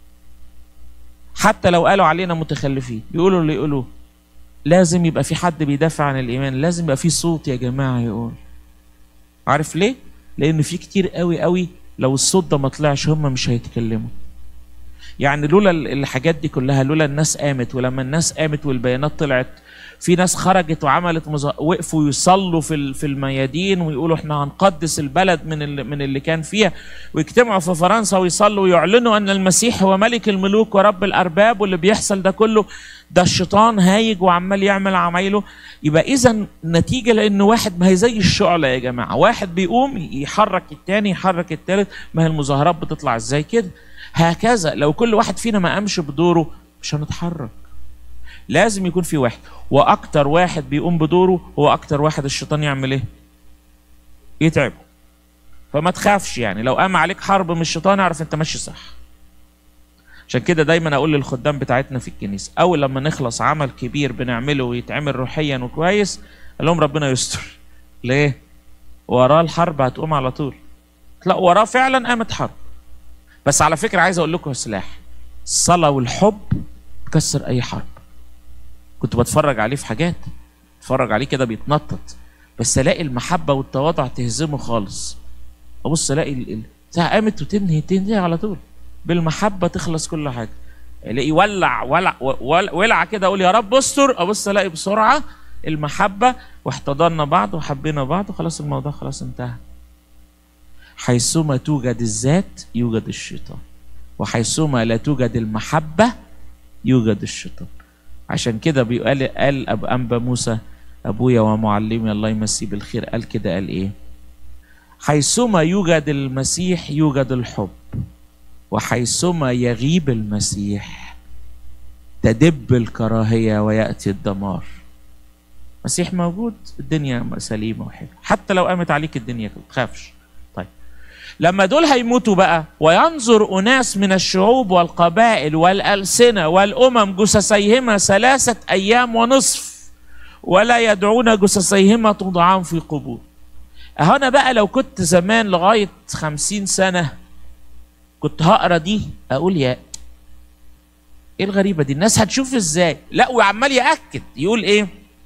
حتى لو قالوا علينا متخلفين يقولوا اللي يقولوه لازم يبقى في حد بيدافع عن الايمان لازم يبقى في صوت يا جماعه يقول عارف ليه لان في كتير قوي قوي لو الصوت ده ما طلعش هم مش هيتكلموا يعني لولا الحاجات دي كلها لولا الناس قامت ولما الناس قامت والبيانات طلعت في ناس خرجت وعملت مز... وقفوا يصلوا في ال- في الميادين ويقولوا احنا هنقدس البلد من ال... من اللي كان فيها ويجتمعوا في فرنسا ويصلوا ويعلنوا ان المسيح هو ملك الملوك ورب الارباب واللي بيحصل ده كله ده الشيطان هايج وعمال يعمل عمايله يبقى اذا نتيجه لان واحد ما هي زي الشعله يا جماعه واحد بيقوم يحرك التاني يحرك التالت ما هي المظاهرات بتطلع ازاي كده هكذا لو كل واحد فينا ما قامش بدوره مش هنتحرك لازم يكون في واحد واكتر واحد بيقوم بدوره هو اكتر واحد الشيطان يعمل ايه يتعبه فما تخافش يعني لو قام عليك حرب من الشيطان اعرف انت ماشي صح عشان كده دايما اقول للخدام بتاعتنا في الكنيسه اول لما نخلص عمل كبير بنعمله ويتعمل روحيا وكويس قال لهم ربنا يستر ليه وراه الحرب هتقوم على طول لا وراه فعلا قامت حرب بس على فكره عايز اقول لكم سلاح الصلاه والحب تكسر اي حرب كنت بتفرج عليه في حاجات اتفرج عليه كده بيتنطط بس الاقي المحبه والتواضع تهزمه خالص ابص الاقي ال- ال- بتاع قامت وتنهي تنهي على طول بالمحبه تخلص كل حاجه الاقي ولع ولع ولع, ولع كده اقول يا رب استر ابص الاقي بسرعه المحبه واحتضنا بعض وحبينا بعض وخلاص الموضوع خلاص انتهى حيثما توجد الذات يوجد الشيطان وحيثما لا توجد المحبه يوجد الشيطان عشان كده بيقال قال أب أنبا موسى أبويا ومعلمي الله يمسيه بالخير قال كده قال إيه حيثما يوجد المسيح يوجد الحب وحيثما يغيب المسيح تدب الكراهية ويأتي الدمار المسيح موجود الدنيا سليمة وحلوة حتى لو قامت عليك الدنيا ما تخافش طيب لما دول هيموتوا بقى وينظر أناس من الشعوب والقبائل والألسنة والأمم جثثيهما ثلاثة أيام ونصف ولا يدعون جثثيهما توضعان في قبور أهو أنا بقى لو كنت زمان لغاية خمسين سنة كنت هقرا دي أقول يا إيه الغريبة دي الناس هتشوف إزاي لا وعمال يأكد يقول إيه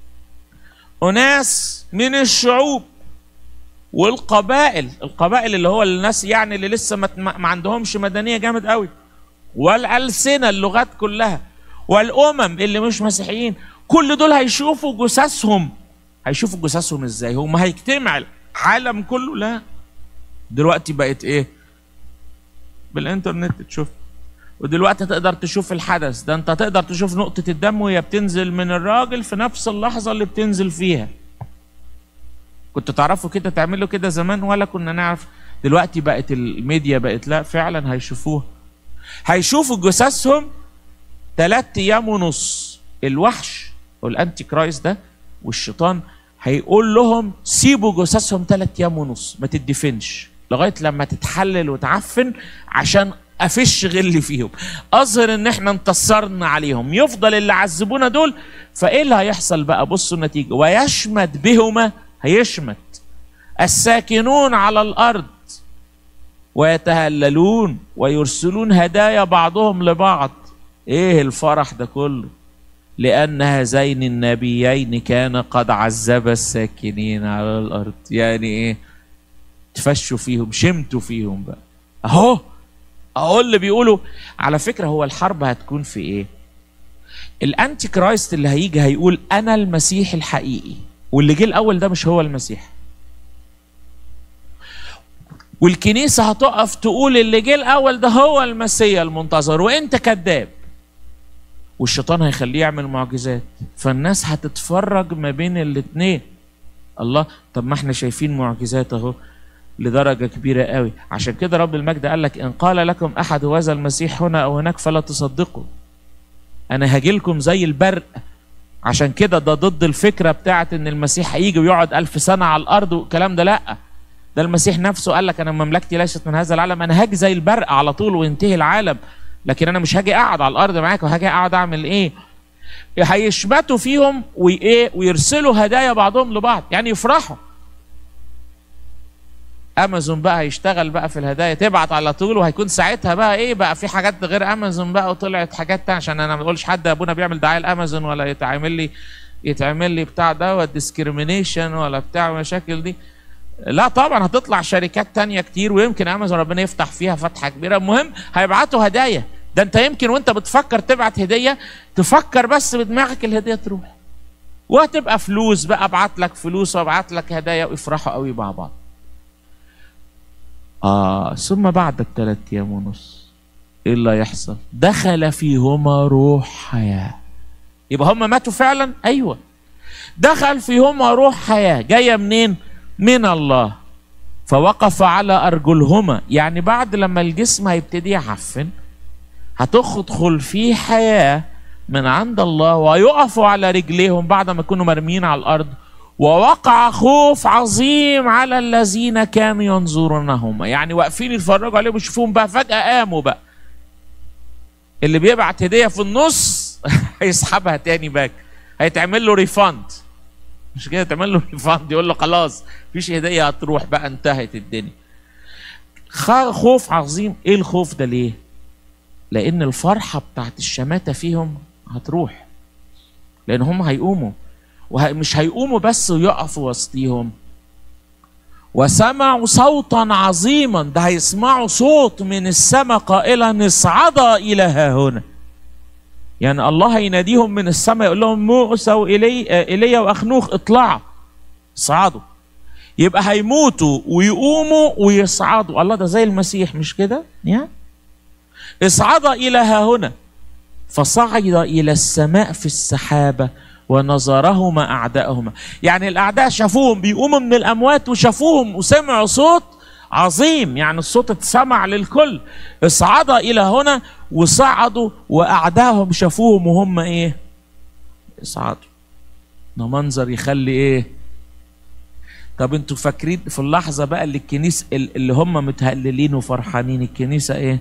أناس من الشعوب والقبائل القبائل اللي هو الناس يعني اللي لسه ما, ما عندهمش مدنيه جامد قوي والالسنه اللغات كلها والامم اللي مش مسيحيين كل دول هيشوفوا جثثهم هيشوفوا جثثهم ازاي هم هيجتمع العالم كله لا دلوقتي بقت ايه بالانترنت تشوف ودلوقتي تقدر تشوف الحدث ده انت تقدر تشوف نقطة الدم وهي بتنزل من الراجل في نفس اللحظة اللي بتنزل فيها كنتوا تعرفوا كده تعملوا كده زمان ولا كنا نعرف دلوقتي بقت الميديا بقت لا فعلا هيشوفوها هيشوفوا جثثهم ثلاث ايام ونص الوحش والانتي كرايست ده والشيطان هيقول لهم سيبوا جثثهم ثلاث ايام ونص ما تدفنش لغايه لما تتحلل وتعفن عشان افش غل فيهم اظهر ان احنا انتصرنا عليهم يفضل اللي عذبونا دول فايه اللي هيحصل بقى بصوا النتيجه ويشمت بهما هيشمت الساكنون على الارض ويتهللون ويرسلون هدايا بعضهم لبعض ايه الفرح ده كله لان هذين النبيين كان قد عذب الساكنين على الارض يعني ايه تفشوا فيهم شمتوا فيهم بقى اهو اهو اللي بيقولوا على فكره هو الحرب هتكون في ايه الانتي كرايست اللي هيجي هيقول انا المسيح الحقيقي واللي جه الاول ده مش هو المسيح والكنيسه هتقف تقول اللي جه الاول ده هو المسيا المنتظر وانت كذاب والشيطان هيخليه يعمل معجزات فالناس هتتفرج ما بين الاتنين الله طب ما احنا شايفين معجزات اهو لدرجة كبيرة قوي عشان كده رب المجد قال لك إن قال لكم أحد هذا المسيح هنا أو هناك فلا تصدقوا أنا هاجيلكم زي البرق عشان كده ده ضد الفكرة بتاعت إن المسيح هيجي ويقعد ألف سنة على الأرض والكلام ده لأ ده المسيح نفسه قال لك أنا مملكتي ليست من هذا العالم أنا هاجي زي البرق على طول وينتهي العالم لكن أنا مش هاجي أقعد على الأرض معاك وهاجي أقعد أعمل إيه هيشمتوا فيهم وإيه ويرسلوا هدايا بعضهم لبعض يعني يفرحوا امازون بقى هيشتغل بقى في الهدايا تبعت على طول وهيكون ساعتها بقى ايه بقى في حاجات غير امازون بقى وطلعت حاجات تانية عشان انا ما بقولش حد ابونا بيعمل دعايه لامازون ولا يتعمل لي يتعمل لي بتاع دوت ديسكريميشن ولا بتاع مشاكل دي لا طبعا هتطلع شركات تانية كتير ويمكن امازون ربنا يفتح فيها فتحه كبيره المهم هيبعتوا هدايا ده انت يمكن وانت بتفكر تبعت هديه تفكر بس بدماغك الهديه تروح وهتبقى فلوس بقى ابعت لك فلوس وابعت لك هدايا ويفرحوا قوي مع بعض آه ثم بعد الثلاث أيام ونص إيه اللي هيحصل؟ دخل فيهما روح حياة يبقى هم ماتوا فعلا؟ أيوه دخل فيهما روح حياة جاية منين؟ من الله فوقف على أرجلهما يعني بعد لما الجسم هيبتدي يعفن هتدخل فيه حياة من عند الله ويقفوا على رجليهم بعد ما يكونوا مرميين على الأرض ووقع خوف عظيم على الذين كانوا ينظرونهم يعني واقفين يتفرجوا عليهم ويشوفوهم بقى فجأة قاموا بقى اللي بيبعت هدية في النص هيسحبها تاني باك هيتعمل له ريفاند مش كده تعمل له ريفاند يقول له خلاص مفيش هدية هتروح بقى انتهت الدنيا خوف عظيم ايه الخوف ده ليه لان الفرحة بتاعت الشماتة فيهم هتروح لان هم هيقوموا ومش هيقوموا بس ويقفوا وسطيهم وسمعوا صوتا عظيما ده هيسمعوا صوت من السماء قائلا اصعدا الى ها هنا يعني الله هيناديهم من السماء يقول لهم موسى وإلي إيليا وأخنوخ اطلعوا اصعدوا يبقى هيموتوا ويقوموا ويصعدوا الله ده زي المسيح مش كده يعني اصعد إلى ها هنا فصعد إلى السماء في السحابة ونظرهما أعداءهما يعني الأعداء شافوهم بيقوموا من الأموات وشافوهم وسمعوا صوت عظيم يعني الصوت اتسمع للكل اصعد إلى هنا وصعدوا وأعداءهم شافوهم وهم إيه اصعدوا ده منظر يخلي إيه طب انتوا فاكرين في اللحظة بقى اللي الكنيسة اللي هم متهللين وفرحانين الكنيسة إيه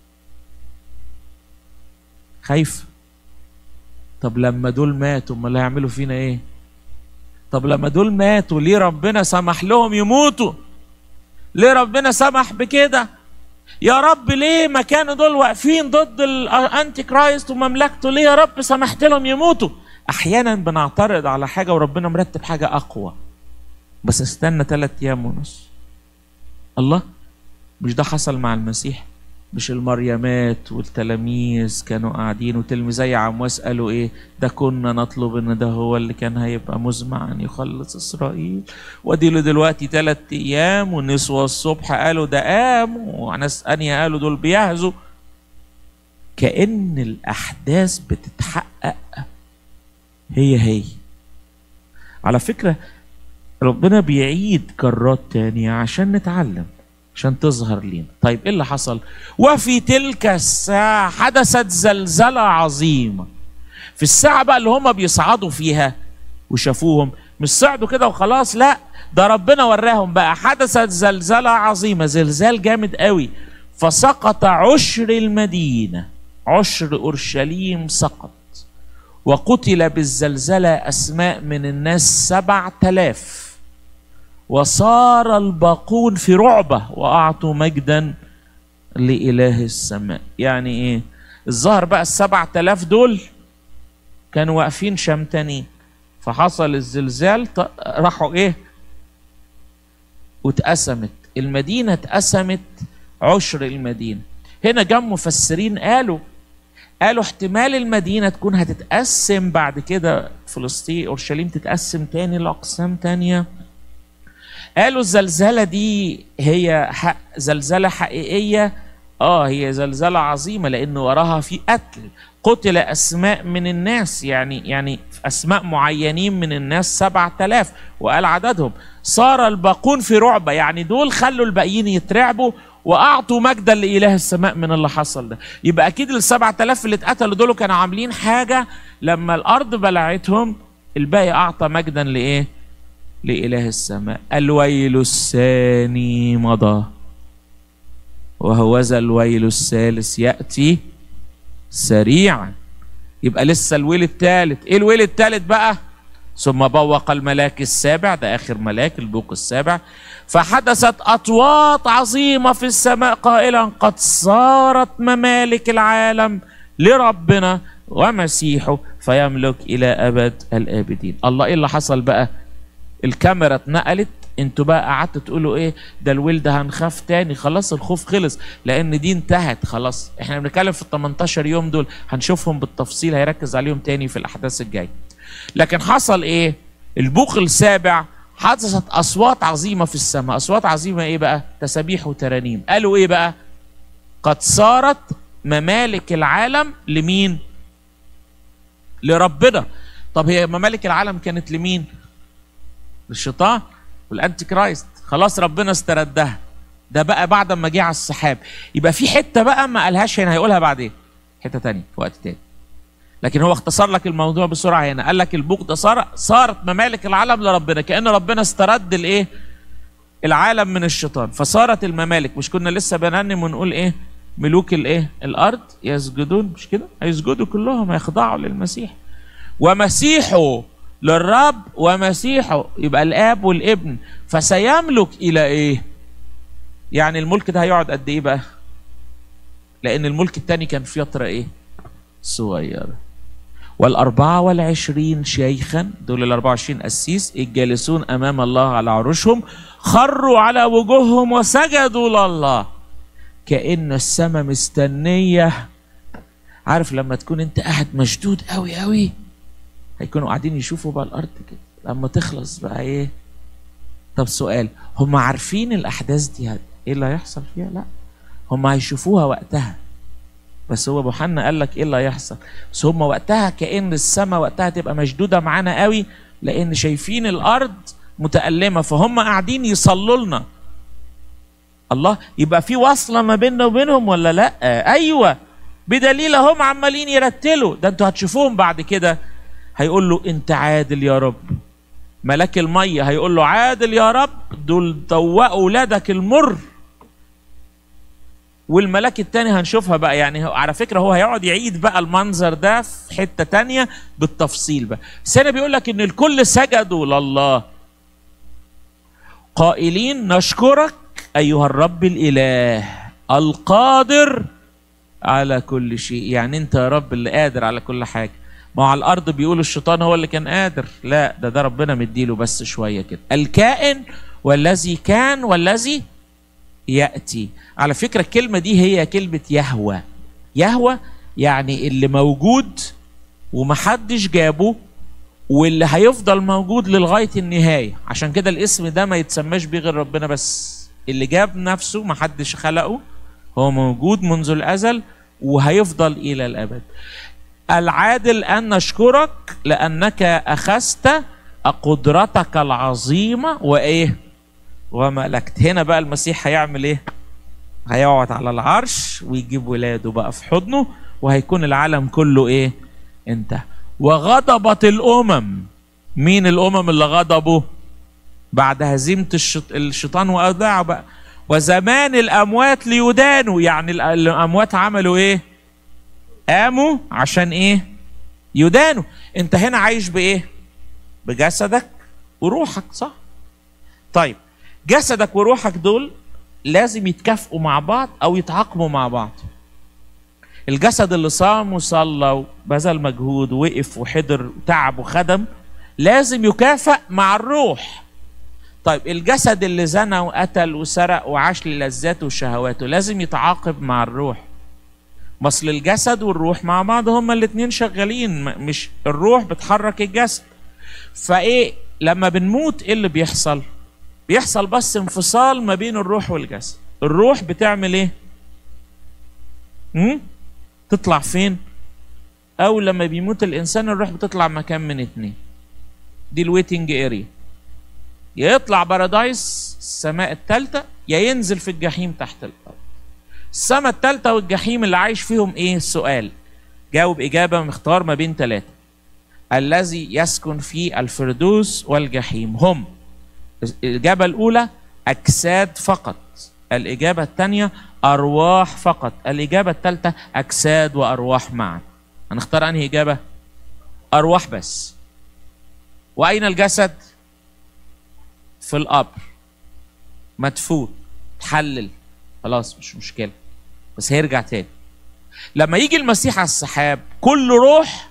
خايفه طب لما دول ماتوا امال هيعملوا فينا ايه طب لما دول ماتوا ليه ربنا سمح لهم يموتوا ليه ربنا سمح بكده يا رب ليه ما كانوا دول واقفين ضد الانتي كرايست ومملكته ليه يا رب سمحت لهم يموتوا احيانا بنعترض على حاجه وربنا مرتب حاجه اقوى بس استنى ثلاث ايام ونص الله مش ده حصل مع المسيح مش المريمات والتلاميذ كانوا قاعدين وتلميذي عمواس قالوا ايه ده كنا نطلب ان ده هو اللي كان هيبقى مزمع ان يخلص اسرائيل ودي له دلوقتي ثلاث ايام والنسوة الصبح قالوا ده قام وناس انيا قالوا دول بيهزوا كأن الأحداث بتتحقق هي هي على فكرة ربنا بيعيد كرات تانية عشان نتعلم عشان تظهر لينا طيب ايه اللي حصل وفي تلك الساعة حدثت زلزلة عظيمة في الساعة بقى اللي هم بيصعدوا فيها وشافوهم مش صعدوا كده وخلاص لا ده ربنا وراهم بقى حدثت زلزلة عظيمة زلزال جامد قوي فسقط عشر المدينة عشر أورشليم سقط وقتل بالزلزلة أسماء من الناس سبع تلاف وصار الباقون في رعبة وأعطوا مجدا لإله السماء يعني إيه الظاهر بقى السبع تلاف دول كانوا واقفين شمتانين فحصل الزلزال راحوا إيه واتقسمت المدينة اتقسمت عشر المدينة هنا جم مفسرين قالوا قالوا احتمال المدينة تكون هتتقسم بعد كده فلسطين أورشليم تتقسم تاني لأقسام تانية قالوا الزلزلة دي هي حق زلزلة حقيقية اه هي زلزلة عظيمة لأن وراها في قتل قتل أسماء من الناس يعني يعني أسماء معينين من الناس سبعة آلاف وقال عددهم صار الباقون في رعبة يعني دول خلوا الباقيين يترعبوا واعطوا مجدا لاله السماء من اللي حصل ده يبقى اكيد ال 7000 اللي اتقتلوا دول كانوا عاملين حاجه لما الارض بلعتهم الباقي اعطى مجدا لايه لاله السماء الويل الثاني مضى وهوذا الويل الثالث ياتي سريعا يبقى لسه الويل الثالث ايه الويل الثالث بقى ثم بوق الملاك السابع ده اخر ملاك البوق السابع فحدثت اصوات عظيمه في السماء قائلا قد صارت ممالك العالم لربنا ومسيحه فيملك الى ابد الابدين الله ايه اللي حصل بقى الكاميرا اتنقلت انتوا بقى قعدتوا تقولوا ايه ده الويل ده هنخاف تاني خلاص الخوف خلص لان دي انتهت خلاص احنا بنتكلم في ال 18 يوم دول هنشوفهم بالتفصيل هيركز عليهم تاني في الاحداث الجايه لكن حصل ايه البوق السابع حدثت اصوات عظيمه في السماء اصوات عظيمه ايه بقى تسابيح وترانيم قالوا ايه بقى قد صارت ممالك العالم لمين لربنا طب هي ممالك العالم كانت لمين للشيطان والانتي كرايست خلاص ربنا استردها ده بقى بعد ما جه على السحاب يبقى في حته بقى ما قالهاش هنا هيقولها بعدين حته تانية في وقت تاني لكن هو اختصر لك الموضوع بسرعه هنا قال لك البوق ده صار صارت ممالك العالم لربنا كان ربنا استرد الايه العالم من الشيطان فصارت الممالك مش كنا لسه بنرنم ونقول ايه ملوك الايه الارض يسجدون مش كده هيسجدوا كلهم هيخضعوا للمسيح ومسيحه للرب ومسيحه يبقى الاب والابن فسيملك الى ايه يعني الملك ده هيقعد قد ايه بقى لان الملك الثاني كان في فتره ايه صغيره والأربعة والعشرين شيخا دول الأربعة وعشرين أسيس الجالسون أمام الله على عروشهم خروا على وجوههم وسجدوا لله كأن السماء مستنية عارف لما تكون انت قاعد مشدود قوي قوي هيكونوا قاعدين يشوفوا بقى الأرض كده لما تخلص بقى ايه طب سؤال هم عارفين الأحداث دي ايه اللي هيحصل فيها لا هم هيشوفوها وقتها بس هو ابو حنا قال لك ايه اللي هيحصل بس هم وقتها كان السماء وقتها تبقى مشدوده معانا قوي لان شايفين الارض متألمه فهم قاعدين يصلوا لنا الله يبقى في وصله ما بيننا وبينهم ولا لا ايوه بدليل هم عمالين يرتلوا ده انتوا هتشوفوهم بعد كده هيقول له انت عادل يا رب ملاك الميه هيقول له عادل يا رب دول دوقوا اولادك المر والملاك التاني هنشوفها بقى يعني على فكرة هو هيقعد يعيد بقى المنظر ده في حتة تانية بالتفصيل بقى بس هنا بيقول لك ان الكل سجدوا لله قائلين نشكرك ايها الرب الاله القادر على كل شيء يعني انت يا رب اللي قادر على كل حاجة ما على الارض بيقول الشيطان هو اللي كان قادر لا ده ده ربنا مديله بس شوية كده الكائن والذي كان والذي ياتي على فكره الكلمه دي هي كلمه يهوى يهوى يعني اللي موجود ومحدش جابه واللي هيفضل موجود للغايه النهايه عشان كده الاسم ده ما يتسماش بيه غير ربنا بس اللي جاب نفسه محدش خلقه هو موجود منذ الازل وهيفضل الى الابد العادل ان نشكرك لانك اخذت قدرتك العظيمه وايه وملكت هنا بقى المسيح هيعمل ايه هيقعد على العرش ويجيب ولاده بقى في حضنه وهيكون العالم كله ايه انتهى وغضبت الامم مين الامم اللي غضبوا بعد هزيمه الشط... الشيطان واوداعه بقى وزمان الاموات ليدانوا يعني الاموات عملوا ايه قاموا عشان ايه يدانوا انت هنا عايش بايه بجسدك وروحك صح طيب جسدك وروحك دول لازم يتكافئوا مع بعض او يتعاقبوا مع بعض الجسد اللي صام وصلى وبذل مجهود ووقف وحضر وتعب وخدم لازم يكافئ مع الروح طيب الجسد اللي زنى وقتل وسرق وعاش للذاته وشهواته لازم يتعاقب مع الروح مصل الجسد والروح مع بعض هما الاتنين شغالين مش الروح بتحرك الجسد فايه لما بنموت ايه اللي بيحصل بيحصل بس انفصال ما بين الروح والجسد الروح بتعمل ايه هم؟ تطلع فين او لما بيموت الانسان الروح بتطلع مكان من اتنين دي الويتنج اريا يا يطلع بارادايس السماء الثالثه يا ينزل في الجحيم تحت الارض السماء الثالثه والجحيم اللي عايش فيهم ايه السؤال جاوب اجابه مختار ما بين ثلاثه الذي يسكن في الفردوس والجحيم هم الإجابة الأولى أجساد فقط الإجابة الثانية أرواح فقط الإجابة الثالثة أجساد وأرواح معا هنختار أنهي إجابة أرواح بس وأين الجسد في القبر مدفون تحلل خلاص مش مشكلة بس هيرجع تاني لما يجي المسيح على السحاب كل روح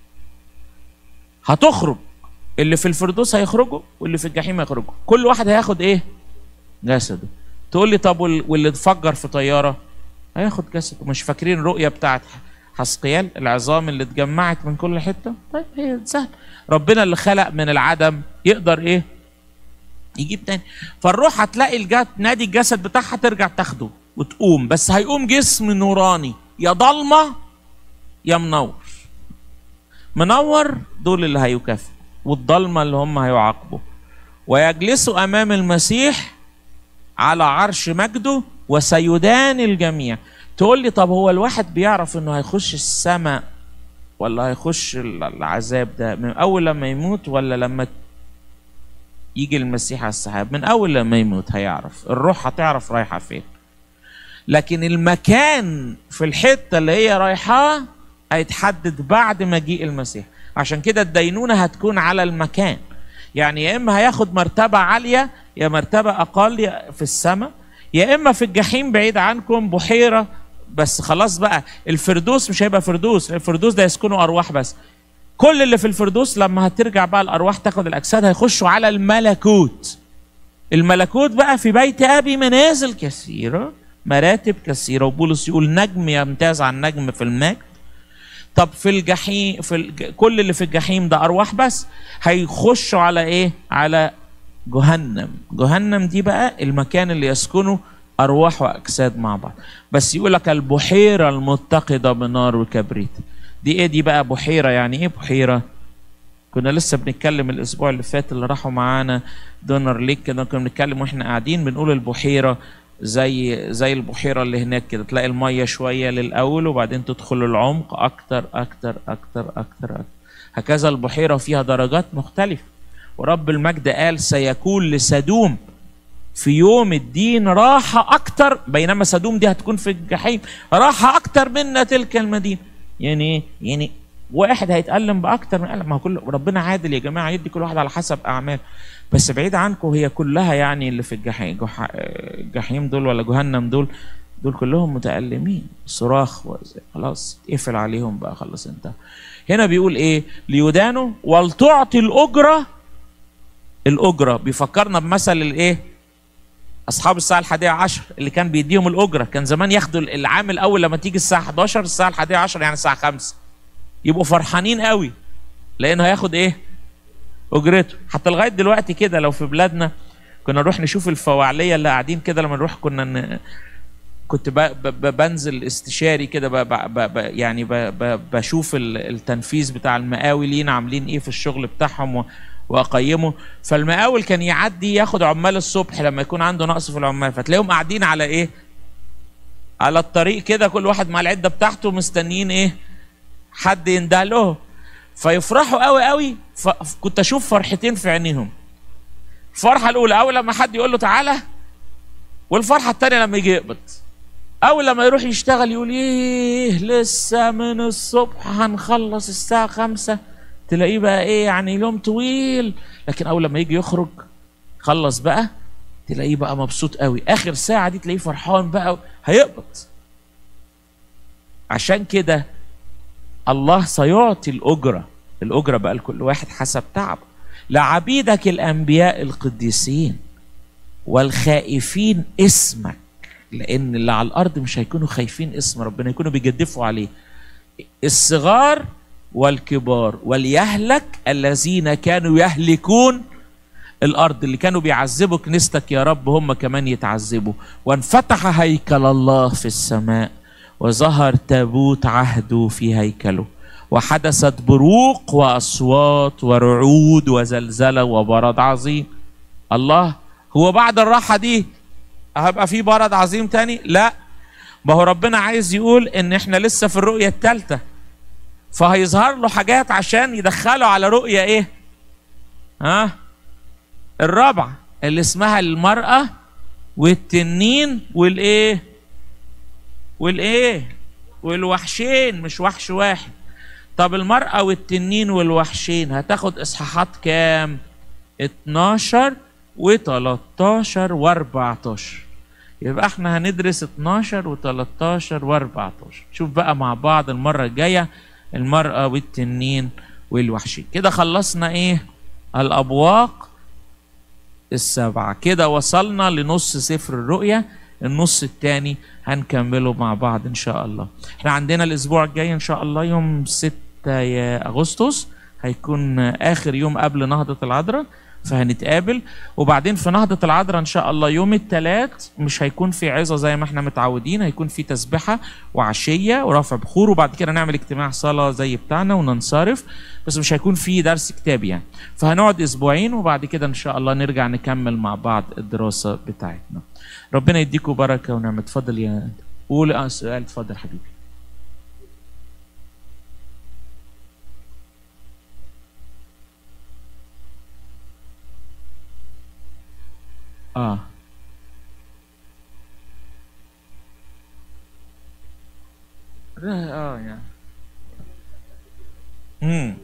هتخرج اللي في الفردوس هيخرجوا واللي في الجحيم هيخرجوا كل واحد هياخد ايه جسده تقول لي طب واللي اتفجر في طياره هياخد جسده مش فاكرين الرؤيه بتاعت حسقيال العظام اللي اتجمعت من كل حته طيب هي سهل ربنا اللي خلق من العدم يقدر ايه يجيب تاني فالروح هتلاقي الجات نادي الجسد بتاعها ترجع تاخده وتقوم بس هيقوم جسم نوراني يا ضلمه يا منور منور دول اللي هيكافئ والضلمه اللي هم هيعاقبوا ويجلسوا امام المسيح على عرش مجده وسيدان الجميع تقول لي طب هو الواحد بيعرف انه هيخش السماء ولا هيخش العذاب ده من اول لما يموت ولا لما يجي المسيح على السحاب من اول لما يموت هيعرف الروح هتعرف رايحه فين لكن المكان في الحته اللي هي رايحاه هيتحدد بعد مجيء المسيح عشان كده الدينونة هتكون على المكان يعني يا إما هياخد مرتبة عالية يا مرتبة أقل في السماء يا إما في الجحيم بعيد عنكم بحيرة بس خلاص بقى الفردوس مش هيبقى فردوس الفردوس ده يسكنوا أرواح بس كل اللي في الفردوس لما هترجع بقى الأرواح تاخد الأجساد هيخشوا على الملكوت الملكوت بقى في بيت أبي منازل كثيرة مراتب كثيرة وبولس يقول نجم يمتاز عن نجم في المجد طب في الجحيم في الج... كل اللي في الجحيم ده ارواح بس هيخشوا على ايه على جهنم جهنم دي بقى المكان اللي يسكنه ارواح واجساد مع بعض بس يقول لك البحيره المتقده بنار وكبريت دي ايه دي بقى بحيره يعني ايه بحيره كنا لسه بنتكلم الاسبوع اللي فات اللي راحوا معانا دونر ليك كده كنا بنتكلم واحنا قاعدين بنقول البحيره زي زي البحيره اللي هناك كده تلاقي الميه شويه للاول وبعدين تدخل العمق اكتر اكتر اكتر اكتر, أكتر. هكذا البحيره فيها درجات مختلفه ورب المجد قال سيكون لسدوم في يوم الدين راحة أكتر بينما سدوم دي هتكون في الجحيم راحة أكتر منا تلك المدينة يعني يعني واحد هيتألم بأكتر من ألم ما هو كل ربنا عادل يا جماعة يدي كل واحد على حسب أعمال بس بعيد عنكم هي كلها يعني اللي في الجحيم الجحيم دول ولا جهنم دول دول كلهم متألمين صراخ خلاص اقفل عليهم بقى خلاص انت هنا بيقول ايه ليدانوا ولتعطي الأجرة الأجرة بيفكرنا بمثل الايه اصحاب الساعه الحادية عشر اللي كان بيديهم الاجره كان زمان ياخدوا العامل اول لما تيجي الساعه 11 الساعه الحادية عشر يعني الساعه 5 يبقوا فرحانين قوي لانه هياخد ايه اجرته حتى لغايه دلوقتي كده لو في بلادنا كنا نروح نشوف الفواعليه اللي قاعدين كده لما نروح كنا ن... كنت ب... ب... بنزل استشاري كده ب... ب... ب... يعني ب... ب... بشوف ال- التنفيذ بتاع المقاولين عاملين ايه في الشغل بتاعهم و... واقيمه فالمقاول كان يعدي ياخد عمال الصبح لما يكون عنده نقص في العمال فتلاقيهم قاعدين على ايه على الطريق كده كل واحد مع العده بتاعته مستنيين ايه حد ينده له فيفرحوا قوي قوي فكنت اشوف فرحتين في عينيهم الفرحه الاولى اول لما حد يقول له تعالى والفرحه الثانيه لما يجي يقبض اول لما يروح يشتغل يقول ايه لسه من الصبح هنخلص الساعه خمسة تلاقيه بقى ايه يعني يوم طويل لكن اول لما يجي يخرج خلص بقى تلاقيه بقى مبسوط قوي اخر ساعه دي تلاقيه فرحان بقى هيقبض عشان كده الله سيعطي الأجرة الأجرة بقى لكل واحد حسب تعبه لعبيدك الأنبياء القديسين والخائفين اسمك لأن اللي على الأرض مش هيكونوا خايفين اسم ربنا يكونوا بيجدفوا عليه الصغار والكبار وليهلك الذين كانوا يهلكون الأرض اللي كانوا بيعذبوا كنيستك يا رب هم كمان يتعذبوا وانفتح هيكل الله في السماء وظهر تابوت عهده في هيكله وحدثت بروق واصوات ورعود وزلزله وبرد عظيم الله هو بعد الراحه دي هيبقى في برد عظيم تاني لا ما هو ربنا عايز يقول ان احنا لسه في الرؤيه الثالثه فهيظهر له حاجات عشان يدخله على رؤيه ايه ها الرابعه اللي اسمها المراه والتنين والايه والايه والوحشين مش وحش واحد طب المرأة والتنين والوحشين هتاخد اصحاحات كام 12 و13 و14 يبقى احنا هندرس 12 و13 و14 شوف بقى مع بعض المرة الجاية المرأة والتنين والوحشين كده خلصنا ايه الابواق السبعة كده وصلنا لنص سفر الرؤيا النص الثاني هنكمله مع بعض ان شاء الله احنا عندنا الاسبوع الجاي ان شاء الله يوم 6 يا اغسطس هيكون اخر يوم قبل نهضة العذراء فهنتقابل وبعدين في نهضة العذراء ان شاء الله يوم الثلاث مش هيكون في عظة زي ما احنا متعودين هيكون في تسبحة وعشية ورفع بخور وبعد كده نعمل اجتماع صلاة زي بتاعنا وننصرف بس مش هيكون في درس كتابي يعني فهنقعد اسبوعين وبعد كده ان شاء الله نرجع نكمل مع بعض الدراسة بتاعتنا ربنا يديكم بركة ونعمة اتفضل يا قول اه سؤال اتفضل حبيبي اه اه يعني امم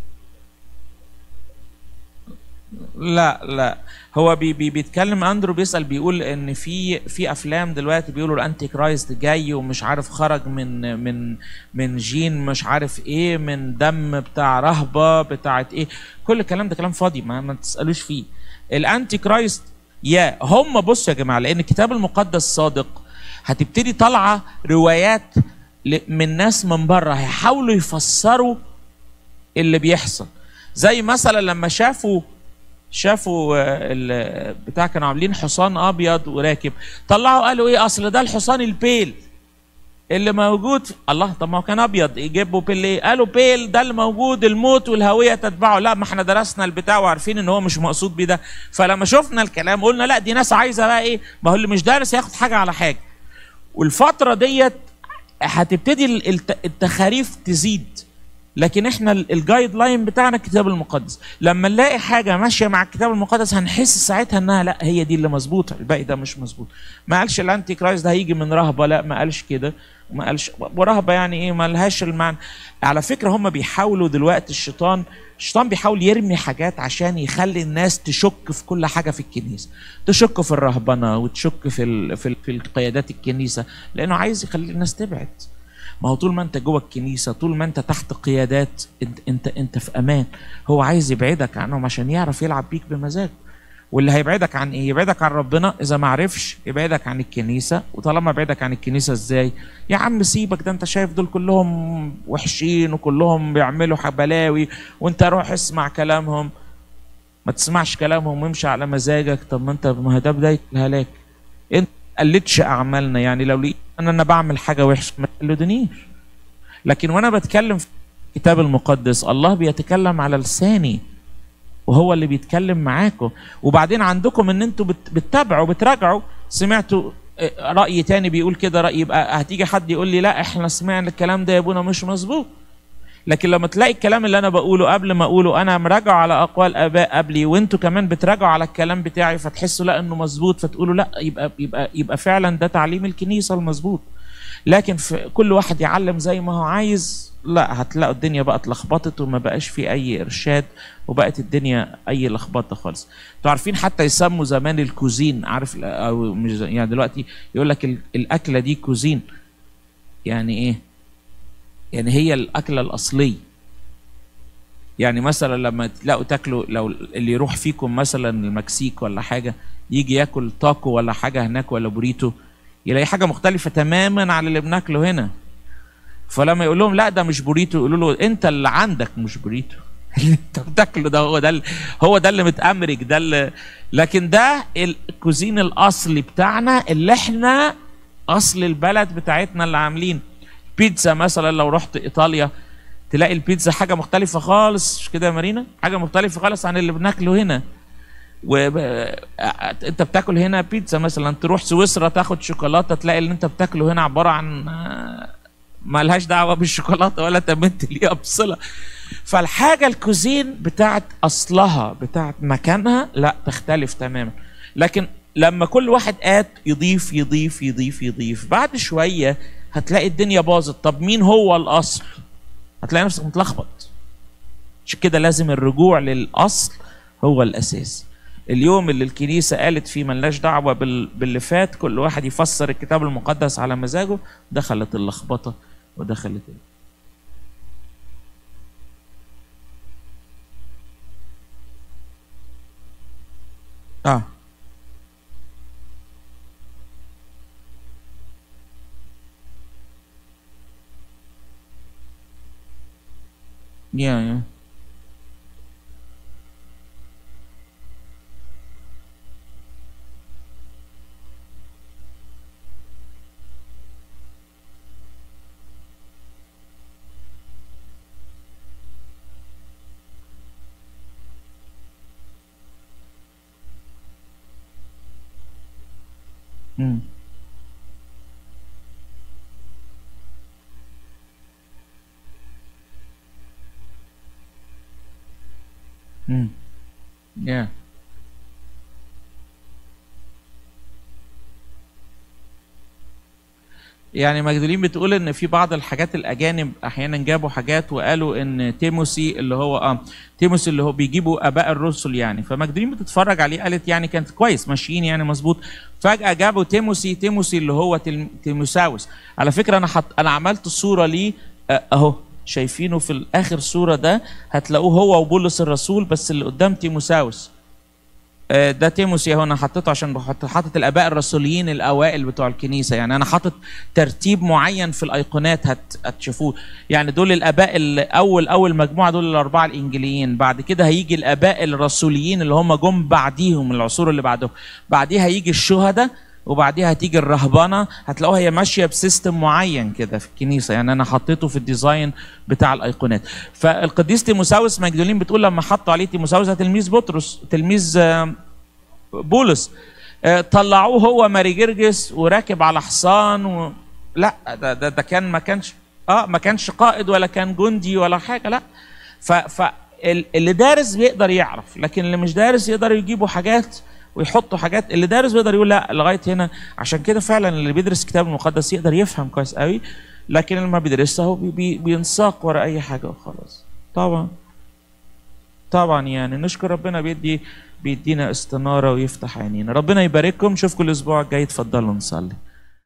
لا لا هو بي بي بيتكلم اندرو بيسال بيقول ان في في افلام دلوقتي بيقولوا الانتي كرايست جاي ومش عارف خرج من من من جين مش عارف ايه من دم بتاع رهبه بتاعت ايه كل الكلام ده كلام فاضي ما, ما تسالوش فيه الانتي كرايست يا هم بصوا يا جماعه لان الكتاب المقدس صادق هتبتدي طالعه روايات من ناس من بره هيحاولوا يفسروا اللي بيحصل زي مثلا لما شافوا شافوا بتاع كانوا عاملين حصان ابيض وراكب طلعوا قالوا ايه اصل ده الحصان البيل اللي موجود الله طب ما هو كان ابيض يجيبوا بيل ايه قالوا بيل ده اللي موجود الموت والهويه تتبعه لا ما احنا درسنا البتاع وعارفين ان هو مش مقصود بيه ده فلما شفنا الكلام قلنا لا دي ناس عايزه بقى ايه ما هو اللي مش دارس ياخد حاجه على حاجه والفتره ديت هتبتدي التخاريف تزيد لكن احنا الجايد لاين بتاعنا الكتاب المقدس لما نلاقي حاجه ماشيه مع الكتاب المقدس هنحس ساعتها انها لا هي دي اللي مظبوطه الباقي ده مش مظبوط ما قالش الانتي كرايست ده هيجي من رهبه لا ما قالش كده ما قالش ورهبه يعني ايه ما لهاش المعنى على فكره هم بيحاولوا دلوقتي الشيطان الشيطان بيحاول يرمي حاجات عشان يخلي الناس تشك في كل حاجه في الكنيسه تشك في الرهبنه وتشك في ال... في, ال... في القيادات الكنيسه لانه عايز يخلي الناس تبعد ما هو طول ما انت جوه الكنيسه طول ما انت تحت قيادات انت انت انت في امان هو عايز يبعدك عنهم عشان يعرف يلعب بيك بمزاجه واللي هيبعدك عن ايه يبعدك عن ربنا اذا ما عرفش يبعدك عن الكنيسه وطالما بعدك عن الكنيسه ازاي يا عم سيبك ده انت شايف دول كلهم وحشين وكلهم بيعملوا بلاوي وانت روح اسمع كلامهم ما تسمعش كلامهم وامشي على مزاجك طب ما انت ما هي ده بدايه الهلاك انت ما قلدش اعمالنا يعني لو لقيت ان انا بعمل حاجه وحشه ما تقلدنيش لكن وانا بتكلم في الكتاب المقدس الله بيتكلم على لساني وهو اللي بيتكلم معاكم وبعدين عندكم ان انتوا بت- بتتابعوا بتراجعوا سمعتوا اه، راي تاني بيقول كده راي يبقى هتيجي حد يقول لي لا احنا سمعنا الكلام ده يا ابونا مش مظبوط لكن لما تلاقي الكلام اللي انا بقوله قبل ما اقوله انا مراجعه على اقوال اباء قبلي وانتوا كمان بتراجعوا على الكلام بتاعي فتحسوا لا انه مظبوط فتقولوا لا يبقى يبقى يبقى فعلا ده تعليم الكنيسه المظبوط لكن في كل واحد يعلم زي ما هو عايز لا هتلاقوا الدنيا بقت لخبطت وما بقاش في اي ارشاد وبقت الدنيا اي لخبطه خالص انتوا عارفين حتى يسموا زمان الكوزين عارف او مش زي- يعني دلوقتي يقول لك ال- الاكله دي كوزين يعني ايه يعني هي الاكله الاصليه يعني مثلا لما تلاقوا تاكلوا لو اللي يروح فيكم مثلا المكسيك ولا حاجه يجي ياكل تاكو ولا حاجه هناك ولا بوريتو يلاقي حاجه مختلفه تماما عن اللي بناكله هنا فلما يقول لهم لا ده مش بوريتو يقولوا له انت اللي عندك مش بوريتو اللي انت بتاكله ده هو ده ال- هو ده اللي متأمرك ده اللي لكن ده الكوزين الاصلي بتاعنا اللي احنا اصل البلد بتاعتنا اللي عاملين بيتزا مثلا لو رحت ايطاليا تلاقي البيتزا حاجه مختلفه خالص مش كده يا مارينا حاجه مختلفه خالص عن اللي بناكله هنا و انت بتاكل هنا بيتزا مثلا تروح سويسرا تاخد شوكولاته تلاقي اللي انت بتاكله هنا عباره عن آه، ما لهاش دعوه بالشوكولاته ولا تمت ليها بصله فالحاجه الكوزين بتاعت اصلها بتاعت مكانها لا تختلف تماما لكن لما كل واحد قاد يضيف يضيف يضيف يضيف بعد شويه هتلاقي الدنيا باظت طب مين هو الاصل هتلاقي نفسك متلخبط عشان كده لازم الرجوع للاصل هو الاساس اليوم اللي الكنيسه قالت فيه ملناش دعوه بال- باللي فات كل واحد يفسر الكتاب المقدس على مزاجه دخلت اللخبطه ودخلت ال- اه يا يا مم. مم. يا يعني مجدولين بتقول ان في بعض الحاجات الاجانب احيانا جابوا حاجات وقالوا ان تيموسي اللي هو اه تيموسي اللي هو بيجيبوا اباء الرسل يعني فمجدولين بتتفرج عليه قالت يعني كانت كويس ماشيين يعني مظبوط فجاه جابوا تيموسي تيموسي اللي هو تلم- تيموساوس على فكره انا حط انا عملت صوره ليه آه، اهو شايفينه في الاخر صوره ده هتلاقوه هو وبولس الرسول بس اللي قدام تيموساوس آه، ده تيموسي اهو انا حطيته عشان بحط حاطط الاباء الرسوليين الاوائل بتوع الكنيسه يعني انا حاطط ترتيب معين في الايقونات هت هتشوفوه يعني دول الاباء ال- اول اول مجموعه دول الاربعه الانجيليين بعد كده هيجي الاباء الرسوليين اللي هم جم بعديهم العصور اللي بعدهم بعديها هيجي الشهداء وبعديها هتيجي الرهبنه هتلاقوها هي ماشيه بسيستم معين كده في الكنيسه يعني انا حطيته في الديزاين بتاع الايقونات فالقديس تيموساوس مجدولين بتقول لما حطوا عليه تيموساوس ده تلميذ بطرس تلميذ آه، بولس آه، طلعوه هو ماري جرجس وراكب على حصان و... لا ده, ده ده كان ما كانش اه ما كانش قائد ولا كان جندي ولا حاجه لا ف ف ال- اللي دارس بيقدر يعرف لكن اللي مش دارس يقدر يجيبوا حاجات ويحطوا حاجات اللي دارس بيقدر يقول لا لغايه هنا عشان كده فعلا اللي بيدرس الكتاب المقدس يقدر يفهم كويس قوي لكن اللي ما بيدرسها هو بي بي بينساق ورا اي حاجه وخلاص طبعا طبعا يعني نشكر ربنا بيدي بيدينا استناره ويفتح عينينا ربنا يبارككم نشوفكم الاسبوع الجاي اتفضلوا نصلي